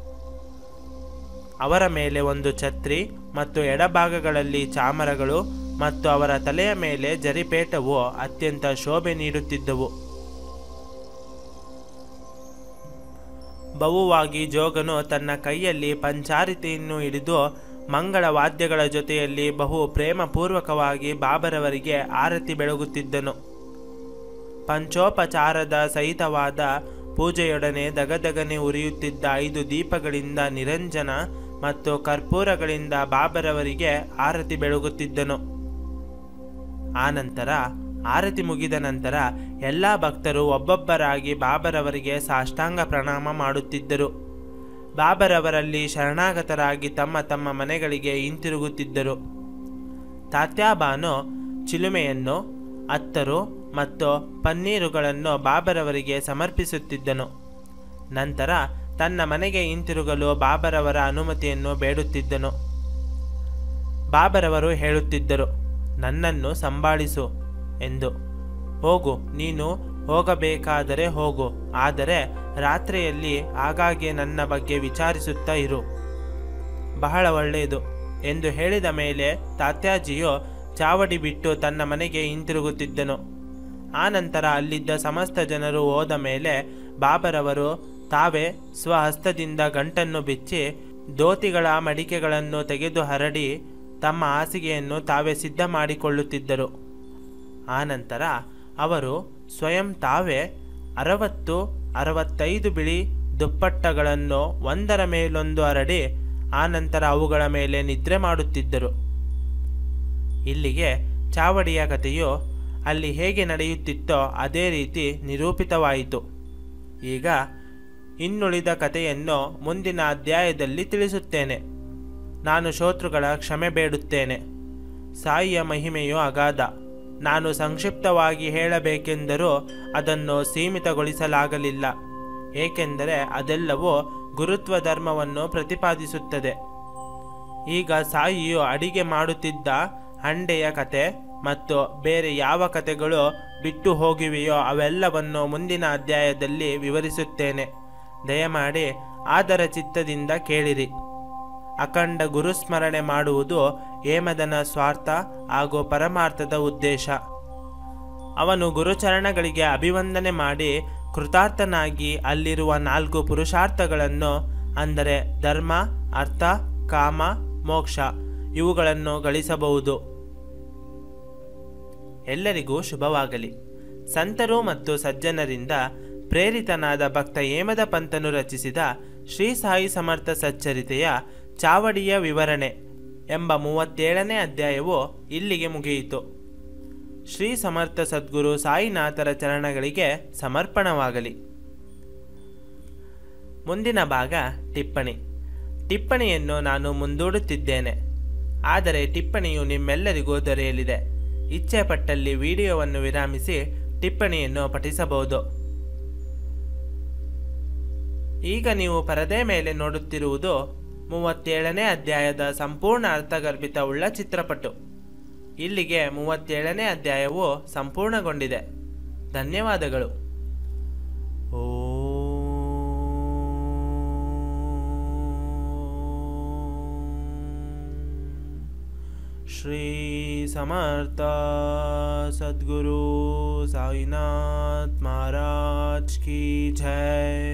ಅವರ ಮೇಲೆ ಒಂದು ಛತ್ರಿ ಮತ್ತು ಎಡಭಾಗಗಳಲ್ಲಿ ಚಾಮರಗಳು ಮತ್ತು ಅವರ ತಲೆಯ ಮೇಲೆ ಜರಿಪೇಟವು ಅತ್ಯಂತ ಶೋಭೆ ನೀಡುತ್ತಿದ್ದವು ಬಹುವಾಗಿ ಜೋಗನು ತನ್ನ ಕೈಯಲ್ಲಿ ಪಂಚಾರಿತೆಯನ್ನು ಹಿಡಿದು ಮಂಗಳ ವಾದ್ಯಗಳ ಜೊತೆಯಲ್ಲಿ ಬಹು ಪ್ರೇಮಪೂರ್ವಕವಾಗಿ ಬಾಬರವರಿಗೆ ಆರತಿ ಬೆಳಗುತ್ತಿದ್ದನು ಪಂಚೋಪಚಾರದ ಸಹಿತವಾದ ಪೂಜೆಯೊಡನೆ ದಗದಗನೆ ಉರಿಯುತ್ತಿದ್ದ ಐದು ದೀಪಗಳಿಂದ ನಿರಂಜನ ಮತ್ತು ಕರ್ಪೂರಗಳಿಂದ ಬಾಬರವರಿಗೆ ಆರತಿ ಬೆಳಗುತ್ತಿದ್ದನು ಆನಂತರ ಆರತಿ ಮುಗಿದ ನಂತರ ಎಲ್ಲ ಭಕ್ತರು ಒಬ್ಬೊಬ್ಬರಾಗಿ ಬಾಬರವರಿಗೆ ಸಾಷ್ಟಾಂಗ ಪ್ರಣಾಮ ಮಾಡುತ್ತಿದ್ದರು ಬಾಬರವರಲ್ಲಿ ಶರಣಾಗತರಾಗಿ ತಮ್ಮ ತಮ್ಮ ಮನೆಗಳಿಗೆ ಹಿಂತಿರುಗುತ್ತಿದ್ದರು ತಾತ್ಯಾಬಾನು ಚಿಲುಮೆಯನ್ನು ಅತ್ತರು ಮತ್ತು ಪನ್ನೀರುಗಳನ್ನು ಬಾಬರವರಿಗೆ ಸಮರ್ಪಿಸುತ್ತಿದ್ದನು ನಂತರ ತನ್ನ ಮನೆಗೆ ಹಿಂತಿರುಗಲು ಬಾಬರವರ ಅನುಮತಿಯನ್ನು ಬೇಡುತ್ತಿದ್ದನು ಬಾಬರವರು ಹೇಳುತ್ತಿದ್ದರು ನನ್ನನ್ನು ಸಂಭಾಳಿಸು ಎಂದು ಹೋಗು ನೀನು ಹೋಗಬೇಕಾದರೆ ಹೋಗು ಆದರೆ ರಾತ್ರಿಯಲ್ಲಿ ಆಗಾಗ್ಗೆ ನನ್ನ ಬಗ್ಗೆ ವಿಚಾರಿಸುತ್ತಾ ಇರು ಬಹಳ ಒಳ್ಳೆಯದು ಎಂದು ಹೇಳಿದ ಮೇಲೆ ತಾತ್ಯಾಜಿಯು ಚಾವಡಿ ಬಿಟ್ಟು ತನ್ನ ಮನೆಗೆ ಹಿಂತಿರುಗುತ್ತಿದ್ದನು ಆನಂತರ ಅಲ್ಲಿದ್ದ ಸಮಸ್ತ ಜನರು ಹೋದ ಮೇಲೆ ಬಾಬರವರು ತಾವೇ ಸ್ವಹಸ್ತದಿಂದ ಗಂಟನ್ನು ಬಿಚ್ಚಿ ದೋತಿಗಳ ಮಡಿಕೆಗಳನ್ನು ತೆಗೆದು ಹರಡಿ ತಮ್ಮ ಹಾಸಿಗೆಯನ್ನು ತಾವೇ ಸಿದ್ಧ ಮಾಡಿಕೊಳ್ಳುತ್ತಿದ್ದರು ಆನಂತರ ಅವರು ಸ್ವಯಂ ತಾವೇ ಅರವತ್ತು ಅರವತ್ತೈದು ಬಿಳಿ ದುಪ್ಪಟ್ಟಗಳನ್ನು ಒಂದರ ಮೇಲೊಂದು ಹರಡಿ ಆನಂತರ ಅವುಗಳ ಮೇಲೆ ನಿದ್ರೆ ಮಾಡುತ್ತಿದ್ದರು ಇಲ್ಲಿಗೆ ಚಾವಡಿಯ ಕಥೆಯು ಅಲ್ಲಿ ಹೇಗೆ ನಡೆಯುತ್ತಿತ್ತೋ ಅದೇ ರೀತಿ ನಿರೂಪಿತವಾಯಿತು ಈಗ ಇನ್ನುಳಿದ ಕಥೆಯನ್ನು ಮುಂದಿನ ಅಧ್ಯಾಯದಲ್ಲಿ ತಿಳಿಸುತ್ತೇನೆ ನಾನು ಶೋತೃಗಳ ಕ್ಷಮೆ ಬೇಡುತ್ತೇನೆ ಸಾಯಿಯ ಮಹಿಮೆಯು ಅಗಾಧ ನಾನು ಸಂಕ್ಷಿಪ್ತವಾಗಿ ಹೇಳಬೇಕೆಂದರೂ ಅದನ್ನು ಸೀಮಿತಗೊಳಿಸಲಾಗಲಿಲ್ಲ ಏಕೆಂದರೆ ಅದೆಲ್ಲವೂ ಗುರುತ್ವ ಧರ್ಮವನ್ನು ಪ್ರತಿಪಾದಿಸುತ್ತದೆ ಈಗ ಸಾಯಿಯು ಅಡಿಗೆ ಮಾಡುತ್ತಿದ್ದ ಹಂಡೆಯ ಕತೆ ಮತ್ತು ಬೇರೆ ಯಾವ ಕತೆಗಳು ಬಿಟ್ಟು ಹೋಗಿವೆಯೋ ಅವೆಲ್ಲವನ್ನು ಮುಂದಿನ ಅಧ್ಯಾಯದಲ್ಲಿ ವಿವರಿಸುತ್ತೇನೆ ದಯಮಾಡಿ ಆದರ ಚಿತ್ತದಿಂದ ಕೇಳಿರಿ ಅಖಂಡ ಗುರುಸ್ಮರಣೆ ಮಾಡುವುದು ಹೇಮದನ ಸ್ವಾರ್ಥ ಹಾಗೂ ಪರಮಾರ್ಥದ ಉದ್ದೇಶ ಅವನು ಗುರುಚರಣಗಳಿಗೆ ಅಭಿವಂದನೆ ಮಾಡಿ ಕೃತಾರ್ಥನಾಗಿ ಅಲ್ಲಿರುವ ನಾಲ್ಕು ಪುರುಷಾರ್ಥಗಳನ್ನು ಅಂದರೆ ಧರ್ಮ ಅರ್ಥ ಕಾಮ ಮೋಕ್ಷ ಇವುಗಳನ್ನು ಗಳಿಸಬಹುದು ಎಲ್ಲರಿಗೂ ಶುಭವಾಗಲಿ ಸಂತರು ಮತ್ತು ಸಜ್ಜನರಿಂದ ಪ್ರೇರಿತನಾದ ಭಕ್ತ ಹೇಮದ ಪಂತನು ರಚಿಸಿದ ಶ್ರೀ ಸಾಯಿ ಸಮರ್ಥ ಸಚ್ಚರಿತೆಯ ಚಾವಡಿಯ ವಿವರಣೆ ಎಂಬ ಮೂವತ್ತೇಳನೇ ಅಧ್ಯಾಯವು ಇಲ್ಲಿಗೆ ಮುಗಿಯಿತು ಶ್ರೀ ಸಮರ್ಥ ಸದ್ಗುರು ಸಾಯಿನಾಥರ ಚರಣಗಳಿಗೆ ಸಮರ್ಪಣವಾಗಲಿ ಮುಂದಿನ ಭಾಗ ಟಿಪ್ಪಣಿ ಟಿಪ್ಪಣಿಯನ್ನು ನಾನು ಮುಂದೂಡುತ್ತಿದ್ದೇನೆ ಆದರೆ ಟಿಪ್ಪಣಿಯು ನಿಮ್ಮೆಲ್ಲರಿಗೂ ದೊರೆಯಲಿದೆ ಇಚ್ಛೆ ಪಟ್ಟಲ್ಲಿ ವಿಡಿಯೋವನ್ನು ವಿರಾಮಿಸಿ ಟಿಪ್ಪಣಿಯನ್ನು ಪಠಿಸಬಹುದು ಈಗ ನೀವು ಪರದೆ ಮೇಲೆ ನೋಡುತ್ತಿರುವುದು ಮೂವತ್ತೇಳನೇ ಅಧ್ಯಾಯದ ಸಂಪೂರ್ಣ ಅರ್ಥಗರ್ಭಿತವುಳ್ಳ ಚಿತ್ರಪಟು ಇಲ್ಲಿಗೆ ಮೂವತ್ತೇಳನೇ ಅಧ್ಯಾಯವು ಸಂಪೂರ್ಣಗೊಂಡಿದೆ ಧನ್ಯವಾದಗಳು श्री समर्थ सद्गुरु साईनाथ महाराज की जय